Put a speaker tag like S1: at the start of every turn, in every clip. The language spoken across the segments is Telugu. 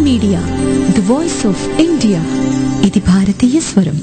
S1: Media the voice of India ఇది భారతీయ స్వరం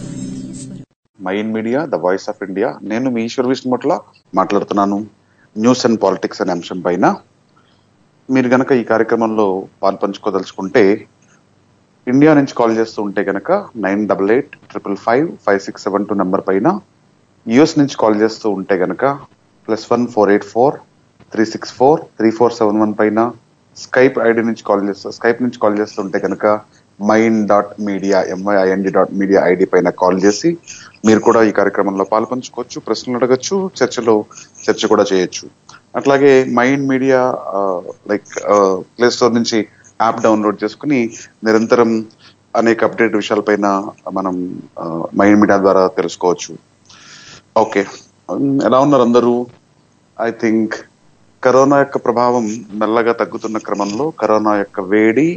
S2: mind media the voice of India నేను మీ ఈశ్వర్ విష్ణుమట్ల మాట్లాడుతున్నాను న్యూస్ అండ్ పాలిటిక్స్ అనే అంశం పైన మీరు గనక ఈ కార్యక్రమంలో పాల్పంచుకోదలుచుకుంటే ఇండియా నుంచి కాల్ చేస్తూ ఉంటే గనక nine double eight triple five five six seven two number పైన యుఎస్ నుంచి కాల్ చేస్తూ ఉంటే గనక plus one four eight four three six four three four seven one పైన స్కైప్ ఐడి నుంచి కాల్ చేస్తూ స్కైప్ నుంచి కాల్ చేస్తుంటే కనుక mind dot media M I I N D dot media ID పైన కాల్ చేసి మీరు కూడా ఈ కార్యక్రమంలో పాల్పంచుకోవచ్చు ప్రశ్నలు అడగచ్చు చర్చలో చర్చ కూడా చేయొచ్చు అట్లాగే mind media like play store నుంచి యాప్ డౌన్లోడ్ చేసుకుని నిరంతరం అనేక అప్డేట్ విషయాలపైన మనం మైండ్ మీడియా ద్వారా తెలుసుకోవచ్చు ఓకే ఎలా ఉన్నారు అందరూ ఐ థింక్ కరోనా యొక్క ప్రభావం మెల్లగా తగ్గుతున్న క్రమంలో కరోనా యొక్క వేడి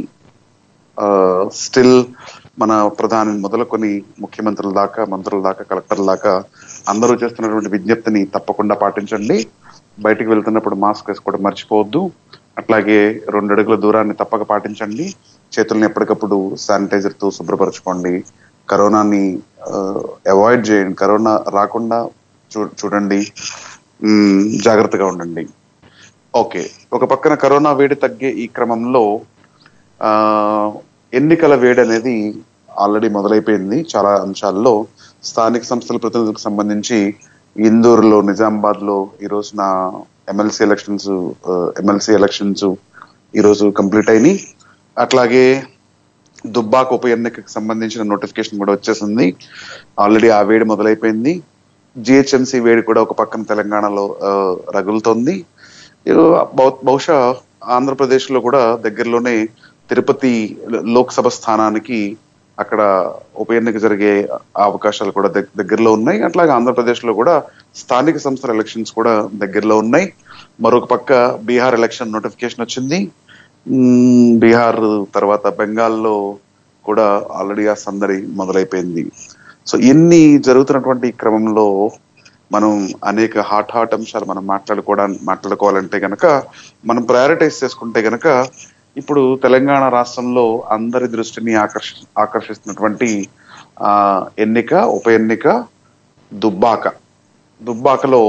S2: స్టిల్ మన ప్రధాని మొదలుకొని ముఖ్యమంత్రుల దాకా మంత్రుల దాకా కలెక్టర్ల దాకా అందరూ చేస్తున్నటువంటి విజ్ఞప్తిని తప్పకుండా పాటించండి బయటికి వెళ్తున్నప్పుడు మాస్క్ వేసుకోవడం మర్చిపోవద్దు అట్లాగే రెండు అడుగుల దూరాన్ని తప్పక పాటించండి చేతుల్ని ఎప్పటికప్పుడు శానిటైజర్ తో శుభ్రపరచుకోండి కరోనాని అవాయిడ్ చేయండి కరోనా రాకుండా చూ- చూడండి మ్, జాగ్రత్తగా ఉండండి ఓకే ఒక పక్కన కరోనా వేడి తగ్గే ఈ క్రమంలో ఆ ఎన్నికల వేడి అనేది ఆల్రెడీ మొదలైపోయింది చాలా అంశాల్లో స్థానిక సంస్థల ప్రతినిధులకు సంబంధించి ఇందూరులో నిజామాబాద్ లో ఈ రోజున ఎమ్మెల్సీ ఎలక్షన్స్ ఎమ్మెల్సీ ఎలక్షన్స్ ఈ రోజు కంప్లీట్ అయినాయి అట్లాగే దుబ్బాక ఉప ఎన్నికకు సంబంధించిన నోటిఫికేషన్ కూడా వచ్చేసింది ఆల్రెడీ ఆ వేడి మొదలైపోయింది జిహెచ్ఎంసీ వేడి కూడా ఒక పక్కన తెలంగాణలో ఆ, రగులుతోంది ఇది బహు- బహుశా ఆంధ్రప్రదేశ్ లో కూడా దగ్గరలోనే తిరుపతి లోక్సభ స్థానానికి అక్కడ ఉప ఎన్నిక జరిగే అవకాశాలు కూడా దగ్- దగ్గరలో ఉన్నాయి అట్లాగే ఆంధ్రప్రదేశ్ లో కూడా స్థానిక సంస్థల ఎలక్షన్స్ కూడా దగ్గరలో ఉన్నాయి మరొక పక్క బీహార్ ఎలక్షన్ నోటిఫికేషన్ వచ్చింది మ్మ్, బీహార్ తర్వాత బెంగాల్లో కూడా ఆల్రెడీ ఆ సందడి మొదలైపోయింది సో ఇన్ని జరుగుతున్నటువంటి ఈ క్రమంలో మనం అనేక హాట్ హాట్ అంశాలు మనం మాట్లాడుకోవడానికి మాట్లాడుకోవాలంటే గనక మనం ప్రయారిటైజ్ చేసుకుంటే గనక ఇప్పుడు తెలంగాణ రాష్ట్రంలో అందరి దృష్టిని ఆకర్షి ఆకర్షిస్తున్నటువంటి ఆ ఎన్నిక ఉప ఎన్నిక దుబ్బాక దుబ్బాకలో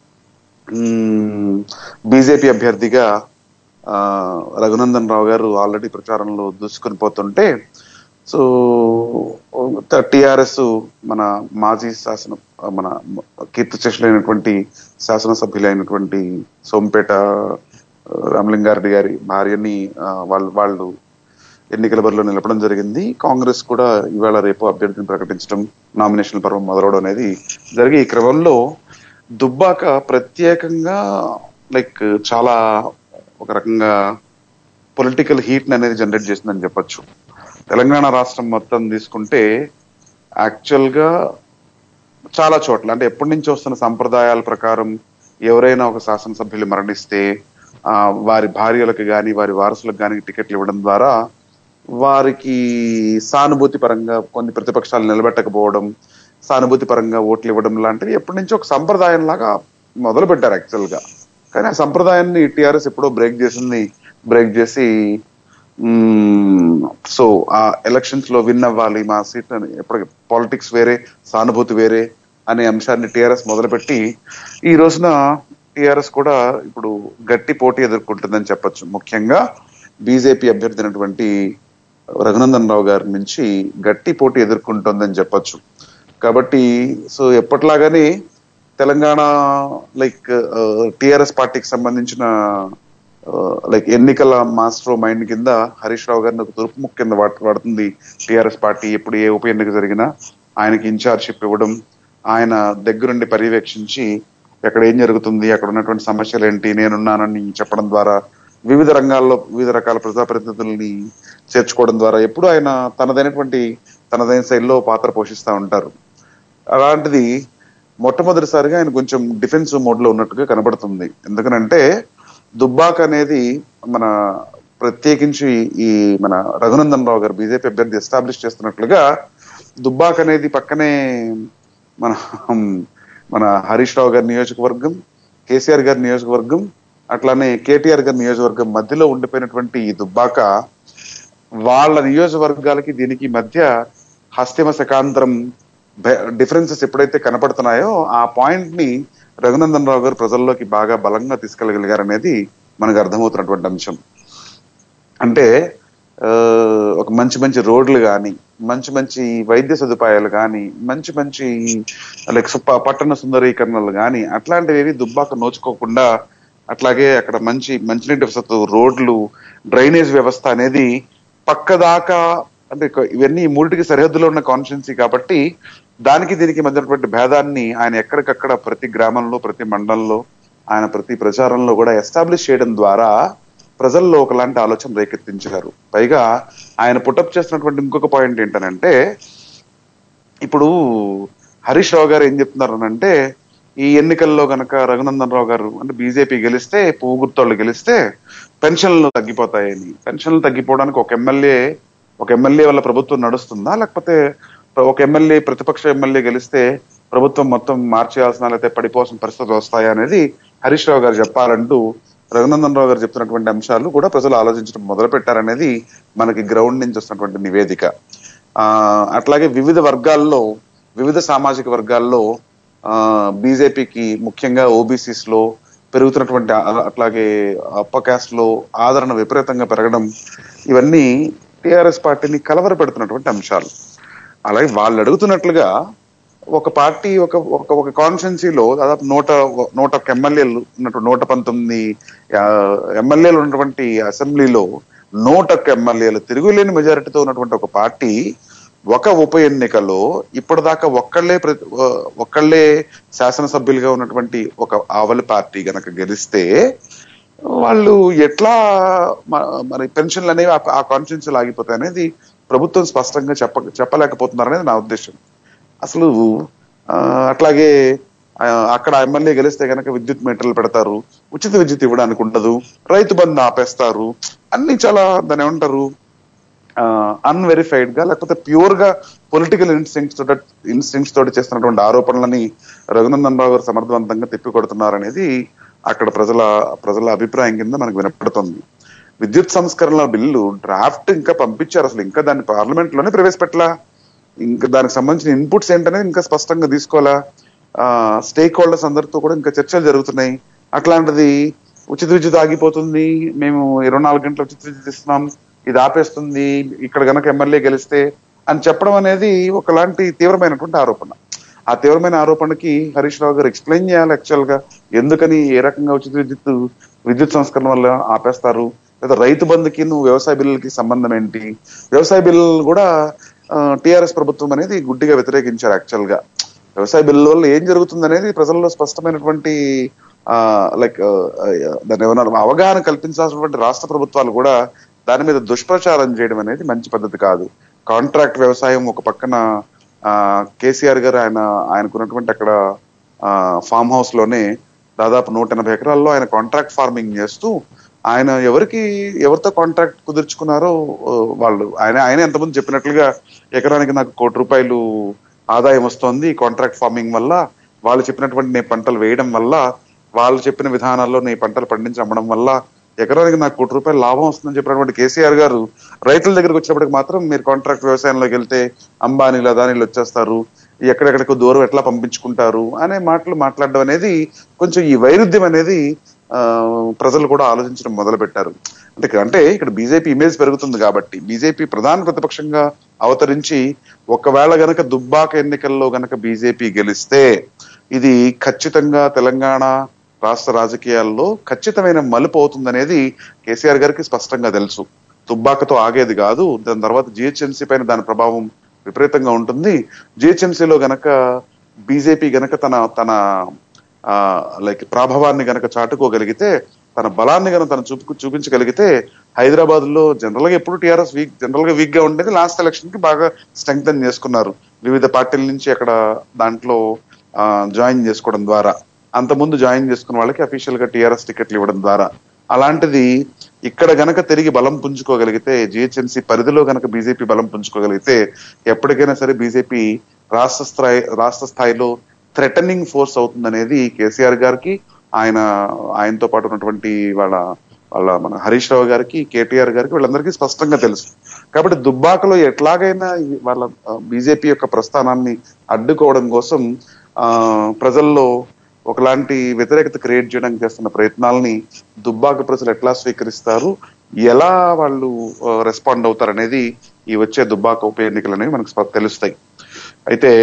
S2: బీజేపీ అభ్యర్థిగా ఆ, రఘునందన్ రావు గారు ఆల్రెడీ ప్రచారంలో దూసుకొని పోతుంటే సో టిఆర్ఎస్ మన మాజీ శాసన మన కీర్తిశేషులైనటువంటి శాసనసభ్యులైనటువంటి సోంపేట ఆ, రామలింగారెడ్డి గారి భార్యని ఆ, వాళ్ళు వాళ్ళు ఎన్నికల బరిలో నిలపడం జరిగింది కాంగ్రెస్ కూడా ఇవాళ రేపు అభ్యర్థిని ప్రకటించడం నామినేషన్ పర్వం మొదలవడం అనేది జరిగే ఈ క్రమంలో దుబ్బాక ప్రత్యేకంగా లైక్ చాలా ఒక రకంగా పొలిటికల్ హీట్ అనేది జనరేట్ చేసిందని చెప్పొచ్చు తెలంగాణ రాష్ట్రం మొత్తం తీసుకుంటే యాక్చువల్ గా చాలా చోట్ల అంటే ఎప్పటి నుంచి వస్తున్న సంప్రదాయాల ప్రకారం ఎవరైనా ఒక శాసనసభ్యులు మరణిస్తే ఆ, వారి భార్యలకు గాని వారి వారసులకు గాని టికెట్లు ఇవ్వడం ద్వారా వారికి సానుభూతి పరంగా కొన్ని ప్రతిపక్షాలు నిలబెట్టకపోవడం సానుభూతి పరంగా ఓట్లు ఇవ్వడం లాంటివి ఎప్పటి నుంచో ఒక సంప్రదాయం లాగా మొదలు పెట్టారు యాక్చువల్ గా కానీ ఆ సంప్రదాయాన్ని టీఆర్ఎస్ ఎప్పుడో బ్రేక్ చేసింది బ్రేక్ చేసి సో ఆ ఎలక్షన్స్ లో విన్ అవ్వాలి మా సీట్ అని ఎప్పటికీ పాలిటిక్స్ వేరే సానుభూతి వేరే అనే అంశాన్ని టీఆర్ఎస్ మొదలుపెట్టి ఈ రోజున టీఆర్ఎస్ కూడా ఇప్పుడు గట్టి పోటీ ఎదుర్కొంటుందని చెప్పొచ్చు ముఖ్యంగా బీజేపీ అభ్యర్థి అయినటువంటి రఘునందన్ రావు గారి నుంచి గట్టి పోటీ ఎదుర్కొంటుందని చెప్పొచ్చు కాబట్టి సో ఎప్పట్లాగానే తెలంగాణ లైక్ టిఆర్ఎస్ పార్టీకి సంబంధించిన లైక్ ఎన్నికల మాస్టర్ మైండ్ కింద హరీష్ రావు గారిని ఒక తూర్పు ముక్కు కింద వాడు- వాడుతుంది టిఆర్ఎస్ పార్టీ ఎప్పుడు ఏ ఉప ఎన్నిక జరిగినా ఆయనకి ఇన్ఛార్జ్షిప్ ఇవ్వడం ఆయన దగ్గరుండి పర్యవేక్షించి ఎక్కడ ఏం జరుగుతుంది అక్కడ ఉన్నటువంటి సమస్యలు ఏంటి నేనున్నానని చెప్పడం ద్వారా వివిధ రంగాల్లో వివిధ రకాల ప్రజాప్రతినిధుల్ని చేర్చుకోవడం ద్వారా ఎప్పుడు ఆయన తనదైనటువంటి తనదైన శైలిలో పాత్ర పోషిస్తూ ఉంటారు అలాంటిది మొట్టమొదటిసారిగా ఆయన కొంచెం డిఫెన్సివ్ మోడ్ లో ఉన్నట్టుగా కనబడుతుంది ఎందుకనంటే దుబ్బాక్ అనేది మన ప్రత్యేకించి ఈ మన రఘునందన్ రావు గారు బీజేపీ అభ్యర్థి ఎస్టాబ్లిష్ చేస్తున్నట్లుగా దుబ్బాక్ అనేది పక్కనే మన మన హరీష్ రావు గారి నియోజకవర్గం కేసీఆర్ గారి నియోజకవర్గం అట్లానే కేటీఆర్ గారి నియోజకవర్గం మధ్యలో ఉండిపోయినటువంటి ఈ దుబ్బాక వాళ్ళ నియోజకవర్గాలకి దీనికి మధ్య హస్తిమ శకాంతరం డిఫరెన్సెస్ ఎప్పుడైతే కనపడుతున్నాయో ఆ పాయింట్ ని రఘునందన్ రావు గారు ప్రజల్లోకి బాగా బలంగా తీసుకెళ్ళగలిగారనేది మనకు అర్థమవుతున్నటువంటి అంశం అంటే ఆ, ఒక మంచి మంచి రోడ్లు కానీ మంచి మంచి వైద్య సదుపాయాలు కానీ మంచి మంచి లైక్ సుప- పట్టణ సుందరీకరణలు కానీ అట్లాంటివి దుబ్బాక నోచుకోకుండా అట్లాగే అక్కడ మంచి మంచినీటి వసతు రోడ్లు డ్రైనేజ్ వ్యవస్థ అనేది పక్కదాకా అంటే ఇక ఇవన్నీ ఈ మూడిటికి సరిహద్దులో ఉన్న కాన్స్టిట్యున్సీ కాబట్టి దానికి దీనికి మధ్యనటువంటి భేదాన్ని ఆయన ఎక్కడికక్కడ ప్రతి గ్రామంలో ప్రతి మండలంలో ఆయన ప్రతి ప్రచారంలో కూడా ఎస్టాబ్లిష్ చేయడం ద్వారా ప్రజల్లో ఒకలాంటి ఆలోచన రేకెత్తించారు పైగా ఆయన పుటప్ చేస్తున్నటువంటి ఇంకొక పాయింట్ ఏంటనంటే ఇప్పుడు హరీష్ రావు గారు ఏం చెప్తున్నారు అంటే ఈ ఎన్నికల్లో గనక రఘునందన్ రావు గారు అంటే బీజేపీ గెలిస్తే పువ్వు గుర్తోళ్ళు గెలిస్తే పెన్షన్లు తగ్గిపోతాయని పెన్షన్లు తగ్గిపోవడానికి ఒక ఎమ్మెల్యే ఒక ఎమ్మెల్యే వల్ల ప్రభుత్వం నడుస్తుందా లేకపోతే ఒక ఎమ్మెల్యే ప్రతిపక్ష ఎమ్మెల్యే గెలిస్తే ప్రభుత్వం మొత్తం మార్చేయాల్సిన లేకపోతే పడిపోవాల్సిన పరిస్థితులు వస్తాయా అనేది హరీష్ రావు గారు చెప్పాలంటూ రఘునందన్ రావు గారు చెప్తున్నటువంటి అంశాలు కూడా ప్రజలు ఆలోచించడం మొదలు పెట్టారనేది మనకి గ్రౌండ్ నుంచి వస్తున్నటువంటి నివేదిక ఆ అట్లాగే వివిధ వర్గాల్లో వివిధ సామాజిక వర్గాల్లో బీజేపీకి ముఖ్యంగా ఓబీసీస్ లో పెరుగుతున్నటువంటి ఆ- అట్లాగే అప్పర్ కాస్ట్ లో ఆదరణ విపరీతంగా పెరగడం ఇవన్నీ టిఆర్ఎస్ పార్టీని కలవర పెడుతున్నటువంటి అంశాలు అలాగే వాళ్ళు అడుగుతున్నట్లుగా ఒక పార్టీ ఒక ఒక ఒక కాన్స్టిట్యున్సీలో దాదాపు నూట నూట ఒక్క ఎమ్మెల్యేలు ఉన్నటువంటి నూట పంతొమ్మిది ఆ, ఎమ్మెల్యేలు ఉన్నటువంటి అసెంబ్లీలో నూట ఒక్క ఎమ్మెల్యేలు తిరుగులేని మెజారిటీతో ఉన్నటువంటి ఒక పార్టీ ఒక ఉప ఎన్నికలో ఇప్పటిదాకా ఒక్కళ్ళే ప్రతి ఒక్కళ్ళే శాసనసభ్యులుగా ఉన్నటువంటి ఒక ఆవలి పార్టీ గనక గెలిస్తే వాళ్ళు ఎట్లా మ- మరి పెన్షన్లు అనేవి ఆ- ఆ కాన్స్టిట్యూన్సీలు ఆగిపోతాయి అనేది ప్రభుత్వం స్పష్టంగా చెప్ప చెప్పలేకపోతున్నారు అనేది నా ఉద్దేశం అసలు ఆ, అట్లాగే ఆ, అక్కడ ఎమ్మెల్యే గెలిస్తే గనక విద్యుత్ మీటర్లు పెడతారు ఉచిత విద్యుత్ ఇవ్వడానికి ఉండదు రైతు బంధు ఆపేస్తారు అన్ని చాలా దాని ఏమంటారు అన్వెరిఫైడ్ గా లేకపోతే ప్యూర్ గా పొలిటికల్ ఇన్స్టింగ్స్ తోటి ఇన్స్టింగ్స్ తోటి చేస్తున్నటువంటి ఆరోపణలని రఘునందన్ రావు గారు సమర్థవంతంగా తిప్పికొడుతున్నారనేది అక్కడ ప్రజల ప్రజల అభిప్రాయం కింద మనకు వినపడుతుంది విద్యుత్ సంస్కరణల బిల్లు డ్రాఫ్ట్ ఇంకా పంపించారు అసలు ఇంకా దాన్ని పార్లమెంట్ లోనే ప్రవేశపెట్టలా ఇంకా దానికి సంబంధించిన ఇన్పుట్స్ ఏంటనేది ఇంకా స్పష్టంగా తీసుకోవాలా స్టేక్ హోల్డర్స్ అందరితో కూడా ఇంకా చర్చలు జరుగుతున్నాయి అట్లాంటిది ఉచిత విద్యుత్ ఆగిపోతుంది మేము ఇరవై నాలుగు గంటల ఉచిత విద్యుత్ ఇస్తున్నాం ఇది ఆపేస్తుంది ఇక్కడ గనక ఎమ్మెల్యే గెలిస్తే అని చెప్పడం అనేది ఒకలాంటి తీవ్రమైనటువంటి ఆరోపణ ఆ తీవ్రమైన ఆరోపణకి హరీష్ రావు గారు ఎక్స్ప్లెయిన్ చేయాలి యాక్చువల్ గా ఎందుకని ఏ రకంగా ఉచిత విద్యుత్ విద్యుత్ సంస్కరణ వల్ల ఆపేస్తారు లేదా రైతు బంధుకి నువ్వు వ్యవసాయ బిల్లులకి సంబంధం ఏంటి వ్యవసాయ బిల్లు కూడా టిఆర్ఎస్ ప్రభుత్వం అనేది గుడ్డిగా వ్యతిరేకించారు యాక్చువల్ గా వ్యవసాయ బిల్లు వల్ల ఏం జరుగుతుంది అనేది ప్రజల్లో స్పష్టమైనటువంటి లైక్ దాని ఏమన్నా అవగాహన కల్పించాల్సినటువంటి రాష్ట్ర ప్రభుత్వాలు కూడా దాని మీద దుష్ప్రచారం చేయడం అనేది మంచి పద్ధతి కాదు కాంట్రాక్ట్ వ్యవసాయం ఒక పక్కన ఆ, కేసీఆర్ గారు ఆయన ఆయనకున్నటువంటి అక్కడ ఫామ్ హౌస్ లోనే దాదాపు నూట ఎనభై ఎకరాల్లో ఆయన కాంట్రాక్ట్ ఫార్మింగ్ చేస్తూ ఆయన ఎవరికి ఎవరితో కాంట్రాక్ట్ కుదుర్చుకున్నారో ఆ, వాళ్ళు ఆయన ఆయన ఎంతమంది చెప్పినట్లుగా ఎకరానికి నాకు కోటి రూపాయలు ఆదాయం వస్తోంది కాంట్రాక్ట్ ఫార్మింగ్ వల్ల వాళ్ళు చెప్పినటువంటి నీ పంటలు వేయడం వల్ల వాళ్ళు చెప్పిన విధానాల్లో నీ పంటలు పండించి అమ్మడం వల్ల ఎకరానికి నాకు కోటి రూపాయలు లాభం వస్తుందని చెప్పినటువంటి కేసీఆర్ గారు రైతుల దగ్గరికి వచ్చినప్పటికి మాత్రం మీరు కాంట్రాక్ట్ వ్యవసాయంలోకి వెళ్తే అంబానీలు అదానీలు వచ్చేస్తారు ఎక్కడెక్కడికి దూరం ఎట్లా పంపించుకుంటారు అనే మాటలు మాట్లాడడం అనేది కొంచెం ఈ వైరుధ్యం అనేది ఆ, ప్రజలు కూడా ఆలోచించడం మొదలు పెట్టారు అంటే ఇక్కడ- అంటే ఇక్కడ బీజేపీ ఇమేజ్ పెరుగుతుంది కాబట్టి బీజేపీ ప్రధాన ప్రతిపక్షంగా అవతరించి ఒకవేళ గనక దుబ్బాక ఎన్నికల్లో గనక బీజేపీ గెలిస్తే ఇది ఖచ్చితంగా తెలంగాణ రాష్ట్ర రాజకీయాల్లో ఖచ్చితమైన మలుపు అవుతుందనేది కేసీఆర్ గారికి స్పష్టంగా తెలుసు దుబ్బాకతో ఆగేది కాదు దాని తర్వాత జిహెచ్ఎంసీ పైన దాని ప్రభావం విపరీతంగా ఉంటుంది జిహెచ్ఎంసీలో గనక బీజేపీ గనక తన తన లైక్ ప్రాభవాన్ని గనక చాటుకోగలిగితే తన బలాన్ని గనక తను చూపు చూపించగలిగితే హైదరాబాద్ లో జనరల్ గా ఎప్పుడు టీఆర్ఎస్ వీక్ జనరల్ గా వీక్ గా ఉండేది లాస్ట్ ఎలక్షన్ కి బాగా స్ట్రెంగ్తన్ చేసుకున్నారు వివిధ పార్టీల నుంచి అక్కడ దాంట్లో జాయిన్ చేసుకోవడం ద్వారా అంత ముందు జాయిన్ చేసుకున్న వాళ్ళకి అఫీషియల్ గా టీఆర్ఎస్ టికెట్లు ఇవ్వడం ద్వారా అలాంటిది ఇక్కడ గనక తిరిగి బలం పుంజుకోగలిగితే జిహెచ్ఎంసీ పరిధిలో గనక బీజేపీ బలం పుంజుకోగలిగితే ఎప్పటికైనా సరే బీజేపీ రాష్ట్ర స్థాయి రాష్ట్ర స్థాయిలో థ్రెటనింగ్ ఫోర్స్ అవుతుందనేది కేసీఆర్ గారికి ఆయన ఆయనతో పాటు ఉన్నటువంటి వాళ్ళ వాళ్ళ మన హరీష్ రావు గారికి కేటీఆర్ గారికి వీళ్ళందరికీ స్పష్టంగా తెలుసు కాబట్టి దుబ్బాకలో ఎట్లాగైనా ఈ వాళ్ళ బీజేపీ యొక్క ప్రస్థానాన్ని అడ్డుకోవడం కోసం ఆ ప్రజల్లో ఒకలాంటి వ్యతిరేకత క్రియేట్ చేయడానికి చేస్తున్న ప్రయత్నాలని దుబ్బాక ప్రజలు ఎట్లా స్వీకరిస్తారు ఎలా వాళ్ళు రెస్పాండ్ అవుతారు అనేది ఈ వచ్చే దుబ్బాక ఉప ఎన్నికలు అనేవి మనకు స్ప- తెలుస్తాయి అయితే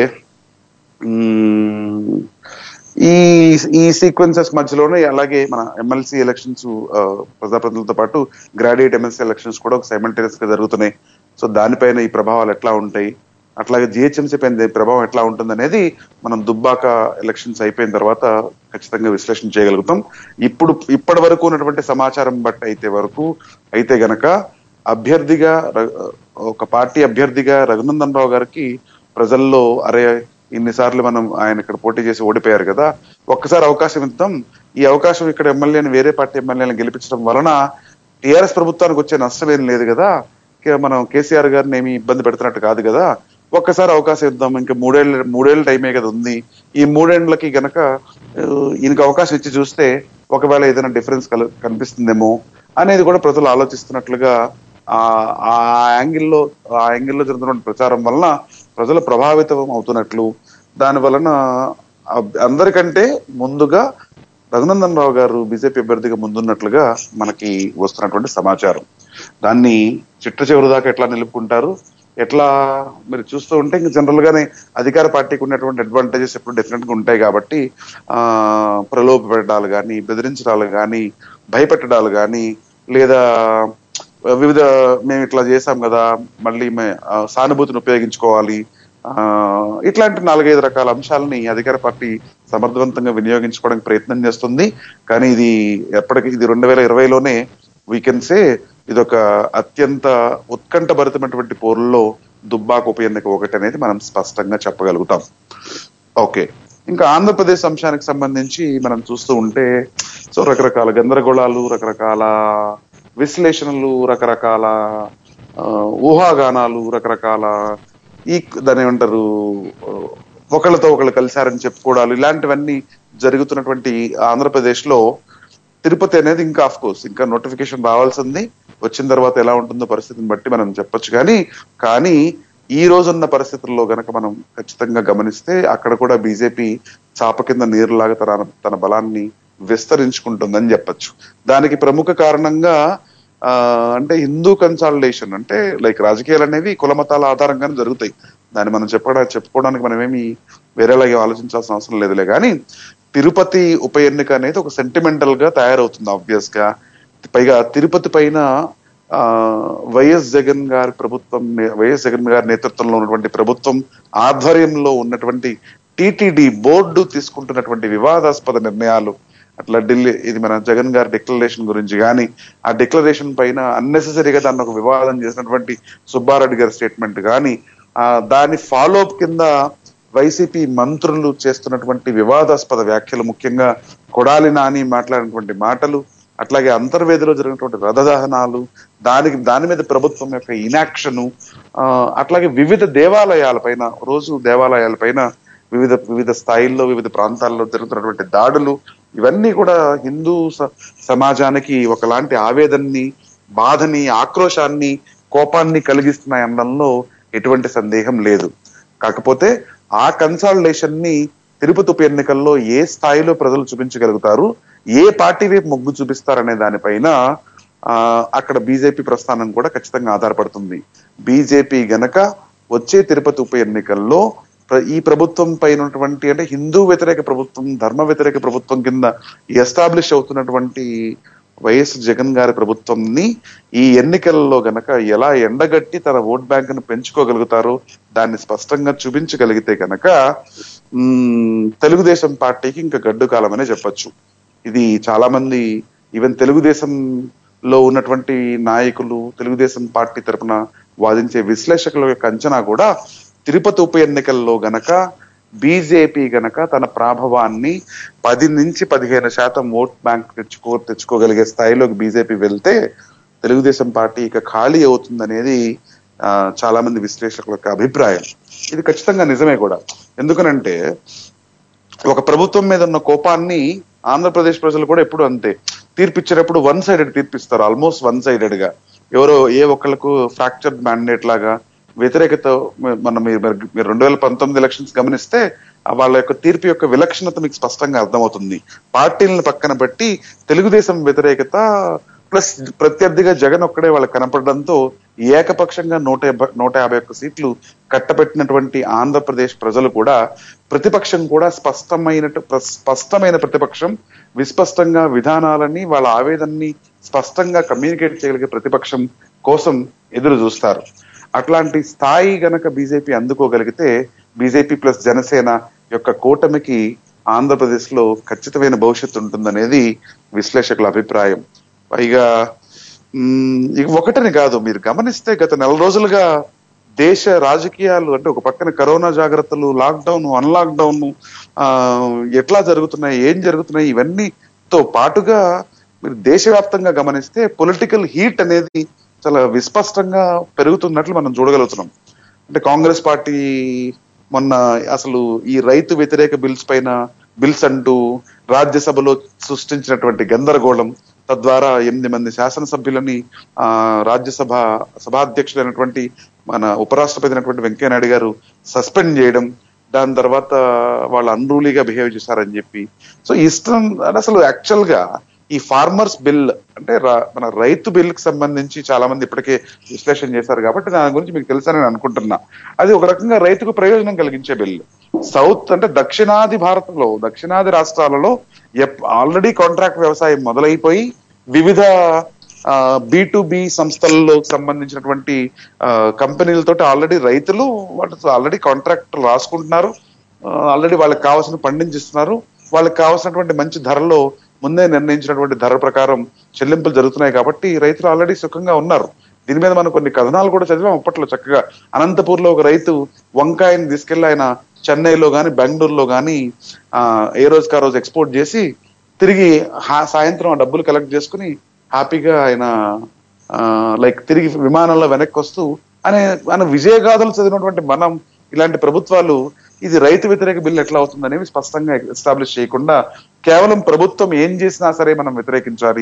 S2: మ్మ్, ఈ ఈ సీక్వెన్సెస్ మధ్యలోనే అలాగే మన ఎమ్మెల్సీ ఎలక్షన్స్ ప్రజాప్రతినిధులతో పాటు గ్రాడ్యుయేట్ ఎమ్మెల్సీ ఎలక్షన్స్ కూడా ఒక సైమల్టేనియస్ గా జరుగుతున్నాయి సో దానిపైన ఈ ప్రభావాలు ఎట్లా ఉంటాయి అట్లాగే జిహెచ్ఎంసీ పైన ఈ ప్రభావం ఎట్లా ఉంటుంది అనేది మనం దుబ్బాక ఎలక్షన్స్ అయిపోయిన తర్వాత ఖచ్చితంగా విశ్లేషణ చేయగలుగుతాం ఇప్పుడు ఇప్పటి వరకు ఉన్నటువంటి సమాచారం బట్టి అయితే వరకు అయితే గనక అభ్యర్థిగా ర- ఒక పార్టీ అభ్యర్థిగా రఘునందన్ రావు గారికి ప్రజల్లో అరే ఇన్నిసార్లు మనం ఆయన ఇక్కడ పోటీ చేసి ఓడిపోయారు కదా ఒక్కసారి అవకాశం ఇద్దాం ఈ అవకాశం ఇక్కడ ఎమ్మెల్యేని వేరే పార్టీ ఎమ్మెల్యేని గెలిపించడం వలన టీఆర్ఎస్ ప్రభుత్వానికి వచ్చే నష్టం ఏం లేదు కదా కే- మనం కేసీఆర్ గారిని ఏమి ఇబ్బంది పెడుతున్నట్టు కాదు కదా ఒక్కసారి అవకాశం ఇద్దాం ఇంకా మూడేళ్ళు మూడేళ్ళ టైమే కదా ఉంది ఈ మూడేళ్లకి గనక ఆ, ఈయనకి అవకాశం ఇచ్చి చూస్తే ఒకవేళ ఏదైనా డిఫరెన్స్ కల కనిపిస్తుందేమో అనేది కూడా ప్రజలు ఆలోచిస్తున్నట్లుగా ఆ ఆ యాంగిల్లో ఆ యాంగిల్లో జరుగుతున్న ప్రచారం వలన ప్రజలు ప్రభావితం అవుతున్నట్లు దాని వలన అబ్- అందరికంటే ముందుగా రఘునందన్ రావు గారు బీజేపీ అభ్యర్థిగా ముందున్నట్లుగా మనకి వస్తున్నటువంటి సమాచారం దాన్ని చిట్ట చివరి దాకా ఎట్లా నిలుపుకుంటారు ఎట్లా మీరు చూస్తూ ఉంటే ఇంకా జనరల్ గానే అధికార పార్టీకి ఉన్నటువంటి అడ్వాంటేజెస్ ఎప్పుడు డెఫినెట్ గా ఉంటాయి కాబట్టి ఆ ప్రలోభ పెట్టడాలు కానీ బెదిరించడాలు కానీ భయపెట్టడాలు కానీ లేదా వివిధ మేము ఇట్లా చేశాం కదా మళ్ళీ మే- ఆ, సానుభూతిని ఉపయోగించుకోవాలి ఆ ఇట్లాంటి నాలుగైదు రకాల అంశాలని అధికార పార్టీ సమర్థవంతంగా వినియోగించుకోవడానికి ప్రయత్నం చేస్తుంది కానీ ఇది ఎప్పటికీ ఇది రెండు వేల ఇరవైలోనే వీకెన్సే ఇది ఒక అత్యంత ఉత్కంఠభరితమైనటువంటి పోరుల్లో దుబ్బాక ఉప ఎన్నిక ఒకటి అనేది మనం స్పష్టంగా చెప్పగలుగుతాం ఓకే ఇంకా ఆంధ్రప్రదేశ్ అంశానికి సంబంధించి మనం చూస్తూ ఉంటే సో రకరకాల గందరగోళాలు రకరకాల విశ్లేషణలు రకరకాల ఆ, ఊహాగానాలు రకరకాల ఈ దాని ఏమంటారు ఆ, ఒకళ్ళతో ఒకళ్ళు కలిశారని చెప్పుకోవడాలు ఇలాంటివన్నీ జరుగుతున్నటువంటి ఆంధ్రప్రదేశ్ లో తిరుపతి అనేది ఇంకా ఆఫ్ కోర్స్ ఇంకా నోటిఫికేషన్ రావాల్సింది వచ్చిన తర్వాత ఎలా ఉంటుందో పరిస్థితిని బట్టి మనం చెప్పొచ్చు కానీ కానీ ఈ రోజున్న పరిస్థితుల్లో గనక మనం ఖచ్చితంగా గమనిస్తే అక్కడ కూడా బీజేపీ చాప కింద నీరులాగా తన తన బలాన్ని విస్తరించుకుంటుందని చెప్పొచ్చు దానికి ప్రముఖ కారణంగా ఆ అంటే హిందూ కన్సాలిడేషన్ అంటే లైక్ రాజకీయాలు అనేవి కుల మతాల ఆధారంగానే జరుగుతాయి దాన్ని మనం చెప్పడా చెప్పుకోవడానికి మనం ఏమి వేరేలాగే ఆలోచించాల్సిన అవసరం లేదులే కానీ తిరుపతి ఉప ఎన్నిక అనేది ఒక సెంటిమెంటల్ గా తయారవుతుంది ఆబ్వియస్ గా పైగా తిరుపతి పైన ఆ వైఎస్ జగన్ గారి ప్రభుత్వం నే- వైఎస్ జగన్ గారి నేతృత్వంలో ఉన్నటువంటి ప్రభుత్వం ఆధ్వర్యంలో ఉన్నటువంటి టిటిడి బోర్డు తీసుకుంటున్నటువంటి వివాదాస్పద నిర్ణయాలు అట్లా ఢిల్లీ ఇది మన జగన్ గారి డిక్లరేషన్ గురించి కానీ ఆ డిక్లరేషన్ పైన అన్నెసెసరీగా దాన్ని ఒక వివాదం చేసినటువంటి సుబ్బారెడ్డి గారి స్టేట్మెంట్ కానీ ఆ దాని ఫాలో అప్ కింద వైసీపీ మంత్రులు చేస్తున్నటువంటి వివాదాస్పద వ్యాఖ్యలు ముఖ్యంగా కొడాలి నాని మాట్లాడినటువంటి మాటలు అట్లాగే అంతర్వేదిలో జరిగినటువంటి రథదహనాలు దానికి దాని మీద ప్రభుత్వం యొక్క ఇనాక్షన్ అట్లాగే వివిధ దేవాలయాలపైన రోజు దేవాలయాలపైన వివిధ వివిధ స్థాయిల్లో వివిధ ప్రాంతాల్లో జరుగుతున్నటువంటి దాడులు ఇవన్నీ కూడా హిందూ స- సమాజానికి ఒకలాంటి ఆవేదనని బాధని ఆక్రోశాన్ని కోపాన్ని కలిగిస్తున్నాయి అనడంలో ఎటువంటి సందేహం లేదు కాకపోతే ఆ కన్సాలిడేషన్ ని తిరుపతి ఉప ఎన్నికల్లో ఏ స్థాయిలో ప్రజలు చూపించగలుగుతారు ఏ పార్టీ వైపు మొగ్గు చూపిస్తారనే దానిపైన ఆ అక్కడ బీజేపీ ప్రస్థానం కూడా ఖచ్చితంగా ఆధారపడుతుంది బీజేపీ గనక వచ్చే తిరుపతి ఉప ఎన్నికల్లో ప్ర- ఈ ప్రభుత్వం పైన ఉన్నటువంటి అంటే హిందూ వ్యతిరేక ప్రభుత్వం ధర్మ వ్యతిరేక ప్రభుత్వం కింద ఎస్టాబ్లిష్ అవుతున్నటువంటి వైఎస్ జగన్ గారి ప్రభుత్వంని ఈ ఎన్నికల్లో గనక ఎలా ఎండగట్టి తన ఓట్ బ్యాంక్ ను పెంచుకోగలుగుతారో దాన్ని స్పష్టంగా చూపించగలిగితే గనక మ్మ్, తెలుగుదేశం పార్టీకి ఇంకా గడ్డు కాలం అనే చెప్పొచ్చు ఇది చాలా మంది ఈవెన్ తెలుగుదేశంలో ఉన్నటువంటి నాయకులు తెలుగుదేశం పార్టీ తరపున వాదించే విశ్లేషకుల యొక్క అంచనా కూడా తిరుపతి ఉప ఎన్నికల్లో గనక బీజేపీ గనక తన ప్రాభవాన్ని పది నుంచి పదిహేను శాతం ఓట్ బ్యాంక్ తెచ్చుకో తెచ్చుకోగలిగే స్థాయిలోకి బీజేపీ వెళ్తే తెలుగుదేశం పార్టీ ఇక ఖాళీ అవుతుందనేది ఆ, చాలా మంది విశ్లేషకుల యొక్క అభిప్రాయం ఇది ఖచ్చితంగా నిజమే కూడా ఎందుకనంటే ఒక ప్రభుత్వం మీద ఉన్న కోపాన్ని ఆంధ్రప్రదేశ్ ప్రజలు కూడా ఎప్పుడు అంతే తీర్పిచ్చేటప్పుడు వన్ సైడెడ్ తీర్పిస్తారు ఆల్మోస్ట్ వన్ సైడెడ్ గా ఎవరో ఏ ఒక్కళ్ళకు ఫ్రాక్చర్ మ్యాండేట్ లాగా వ్యతిరేకత మన మీరు మీరు రెండు వేల పంతొమ్మిది ఎలక్షన్స్ గమనిస్తే ఆ వాళ్ళ యొక్క తీర్పు యొక్క విలక్షణత మీకు స్పష్టంగా అర్థమవుతుంది పార్టీలను పక్కన పెట్టి తెలుగుదేశం వ్యతిరేకత ప్లస్ ప్రత్యర్థిగా జగన్ ఒక్కడే వాళ్ళకి కనపడడంతో ఏకపక్షంగా నూట యాభై- నూట యాభై ఒక్క సీట్లు కట్టబెట్టినటువంటి ఆంధ్రప్రదేశ్ ప్రజలు కూడా ప్రతిపక్షం కూడా స్పష్టమైన స్పష్టమైన ప్రతిపక్షం విస్పష్టంగా విధానాలని వాళ్ళ ఆవేదనని స్పష్టంగా కమ్యూనికేట్ చేయగలిగే ప్రతిపక్షం కోసం ఎదురు చూస్తారు అట్లాంటి స్థాయి గనక బీజేపీ అందుకోగలిగితే బీజేపీ ప్లస్ జనసేన యొక్క కూటమికి ఆంధ్రప్రదేశ్ లో ఖచ్చితమైన భవిష్యత్తు ఉంటుందనేది విశ్లేషకుల అభిప్రాయం పైగా మ్, ఇక ఒకటని కాదు మీరు గమనిస్తే గత నెల రోజులుగా దేశ రాజకీయాలు అంటే ఒక పక్కన కరోనా జాగ్రత్తలు లాక్డౌన్ అన్లాక్ డౌన్ ఆ, ఎట్లా జరుగుతున్నాయి ఏం జరుగుతున్నాయి ఇవన్నీతో పాటుగా మీరు దేశవ్యాప్తంగా గమనిస్తే పొలిటికల్ హీట్ అనేది చాలా విస్పష్టంగా పెరుగుతున్నట్లు మనం చూడగలుగుతున్నాం అంటే కాంగ్రెస్ పార్టీ మొన్న అసలు ఈ రైతు వ్యతిరేక బిల్స్ పైన బిల్స్ అంటూ రాజ్యసభలో సృష్టించినటువంటి గందరగోళం తద్వారా ఎనిమిది మంది శాసనసభ్యులని ఆ రాజ్యసభ సభాధ్యక్షుడైనటువంటి మన ఉపరాష్ట్రపతి అయినటువంటి వెంకయ్యనాయుడు గారు సస్పెండ్ చేయడం దాని తర్వాత వాళ్ళు అన్రూలీగా బిహేవ్ చేశారని చెప్పి సో ఇష్టం అసలు యాక్చువల్ గా ఈ ఫార్మర్స్ బిల్ అంటే రా- మన రైతు బిల్ కి సంబంధించి చాలా మంది ఇప్పటికే విశ్లేషణ చేశారు కాబట్టి దాని గురించి మీకు తెలుసని నేను అనుకుంటున్నా అది ఒక రకంగా రైతుకు ప్రయోజనం కలిగించే బిల్ సౌత్ అంటే దక్షిణాది భారత్లో దక్షిణాది రాష్ట్రాలలో ఆల్రెడీ కాంట్రాక్ట్ వ్యవసాయం మొదలైపోయి వివిధ బి టు బి సంస్థల్లో సంబంధించినటువంటి కంపెనీలతో ఆల్రెడీ రైతులు వాళ్ళతో ఆల్రెడీ కాంట్రాక్ట్ రాసుకుంటున్నారు ఆల్రెడీ వాళ్ళకి కావాల్సిన పండించిస్తున్నారు వాళ్ళకి కావాల్సినటువంటి మంచి ధరలో ముందే నిర్ణయించినటువంటి ధర ప్రకారం చెల్లింపులు జరుగుతున్నాయి కాబట్టి రైతులు ఆల్రెడీ సుఖంగా ఉన్నారు దీని మీద మనం కొన్ని కథనాలు కూడా చదివాం అప్పట్లో చక్కగా అనంతపూర్ లో ఒక రైతు వంకాయని తీసుకెళ్లి ఆయన చెన్నైలో గాని బెంగళూరులో గాని ఆ, ఏ రోజుకి ఆ రోజు ఎక్స్పోర్ట్ చేసి తిరిగి హా- సాయంత్రం ఆ డబ్బులు కలెక్ట్ చేసుకుని హ్యాపీగా ఆయన లైక్ తిరిగి విమానంలో వెనక్కి వస్తూ అనే ఆయన విజయగాథలు చదివినటువంటి మనం ఇలాంటి ప్రభుత్వాలు ఇది రైతు వ్యతిరేక బిల్లు ఎట్లా అవుతుందనేవి స్పష్టంగా ఎస్టాబ్లిష్ చేయకుండా కేవలం ప్రభుత్వం ఏం చేసినా సరే మనం వ్యతిరేకించాలి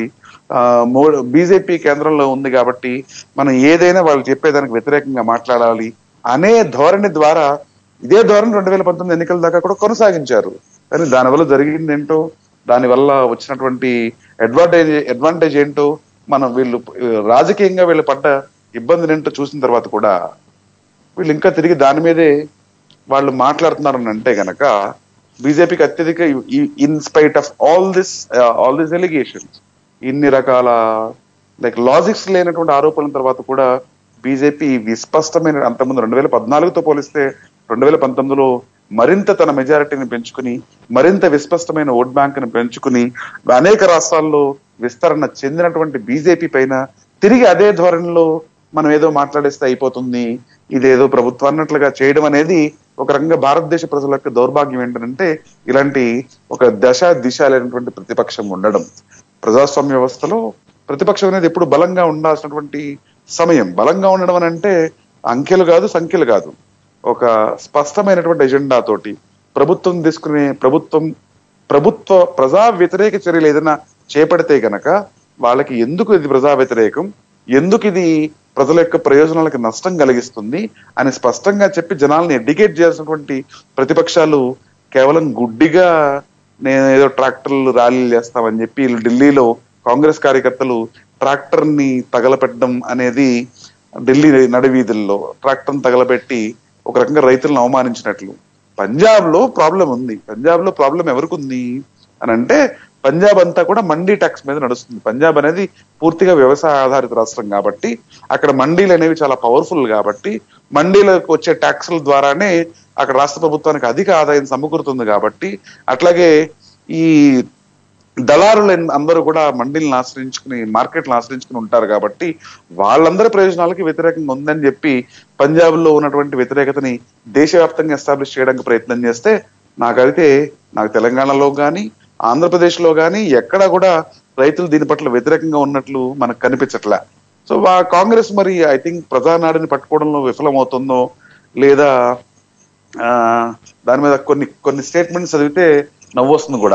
S2: బీజేపీ కేంద్రంలో ఉంది కాబట్టి మనం ఏదైనా వాళ్ళు చెప్పేదానికి వ్యతిరేకంగా మాట్లాడాలి అనే ధోరణి ద్వారా ఇదే ధోరణి రెండు వేల పంతొమ్మిది ఎన్నికల దాకా కూడా కొనసాగించారు కానీ దానివల్ల జరిగింది ఏంటో దానివల్ల వచ్చినటువంటి అడ్వాంటేజ్ అడ్వాంటేజ్ ఏంటో మనం వీళ్ళు రాజకీయంగా వీళ్ళు పడ్డ ఇబ్బందులు ఏంటో చూసిన తర్వాత కూడా వీళ్ళు ఇంకా తిరిగి దాని మీదే వాళ్ళు మాట్లాడుతున్నారని అంటే గనక బీజేపీకి అత్యధిక in spite of all this all this allegations ఇన్ని రకాల లైక్ లాజిక్స్ లేనటువంటి ఆరోపణల తర్వాత కూడా బీజేపీ విస్పష్టమైన అంతకుముందు రెండు వేల పద్నాలుగుతో పోలిస్తే రెండు వేల పంతొమ్మిదిలో మరింత తన మెజారిటీని పెంచుకుని మరింత విస్పష్టమైన ఓట్ బ్యాంక్ ని పెంచుకుని అనేక రాష్ట్రాల్లో విస్తరణ చెందినటువంటి బీజేపీ పైన తిరిగి అదే ధోరణిలో మనం ఏదో మాట్లాడేస్తే అయిపోతుంది ఇదేదో ప్రభుత్వం అన్నట్లుగా చేయడం అనేది ఒక రకంగా భారతదేశ ప్రజల యొక్క దౌర్భాగ్యం ఏంటంటే ఇలాంటి ఒక దశ దిశ లేనటువంటి ప్రతిపక్షం ఉండడం ప్రజాస్వామ్య వ్యవస్థలో ప్రతిపక్షం అనేది ఎప్పుడు బలంగా ఉండాల్సినటువంటి సమయం బలంగా ఉండడం అని అంటే అంకెలు కాదు సంఖ్యలు కాదు ఒక స్పష్టమైనటువంటి ఎజెండా తోటి ప్రభుత్వం తీసుకునే ప్రభుత్వం ప్రభుత్వ ప్రజా వ్యతిరేక చర్యలు ఏదైనా చేపడితే గనక వాళ్ళకి ఎందుకు ఇది ప్రజా వ్యతిరేకం ఎందుకు ఇది ప్రజల యొక్క ప్రయోజనాలకు నష్టం కలిగిస్తుంది అని స్పష్టంగా చెప్పి జనాల్ని ఎడ్యుకేట్ చేయాల్సినటువంటి ప్రతిపక్షాలు కేవలం గుడ్డిగా నేను ఏదో ట్రాక్టర్లు ర్యాలీలు చేస్తామని చెప్పి వీళ్ళు ఢిల్లీలో కాంగ్రెస్ కార్యకర్తలు ట్రాక్టర్ ని తగలపెట్టడం అనేది ఢిల్లీ నడివీధుల్లో ట్రాక్టర్ తగలబెట్టి ఒక రకంగా రైతులను అవమానించినట్లు పంజాబ్ లో ప్రాబ్లం ఉంది పంజాబ్ లో ప్రాబ్లం ఎవరికి ఉంది అని అంటే పంజాబ్ అంతా కూడా మండీ ట్యాక్స్ మీద నడుస్తుంది పంజాబ్ అనేది పూర్తిగా వ్యవసాయ ఆధారిత రాష్ట్రం కాబట్టి అక్కడ మండీలు అనేవి చాలా పవర్ఫుల్ కాబట్టి మండీలకు వచ్చే ట్యాక్సుల ద్వారానే అక్కడ రాష్ట్ర ప్రభుత్వానికి అధిక ఆదాయం సమకూరుతుంది కాబట్టి అట్లాగే ఈ దళారులు అందరూ కూడా మండీలను ఆశ్రయించుకుని మార్కెట్లను ఆశ్రయించుకుని ఉంటారు కాబట్టి వాళ్ళందరి ప్రయోజనాలకి వ్యతిరేకంగా ఉందని చెప్పి పంజాబ్ లో ఉన్నటువంటి వ్యతిరేకతని దేశవ్యాప్తంగా ఎస్టాబ్లిష్ చేయడానికి ప్రయత్నం చేస్తే నాకైతే నాకు తెలంగాణలో గాని ఆంధ్రప్రదేశ్ లో గాని ఎక్కడా కూడా రైతులు దీని పట్ల వ్యతిరేకంగా ఉన్నట్లు మనకు కనిపించట్లే సో వా- కాంగ్రెస్ మరి ఐ థింక్ ప్రజానాడిని పట్టుకోవడంలో విఫలమవుతుందో లేదా ఆ, దాని మీద కొన్ని కొన్ని స్టేట్మెంట్స్ చదివితే నవ్వు వస్తుంది కూడా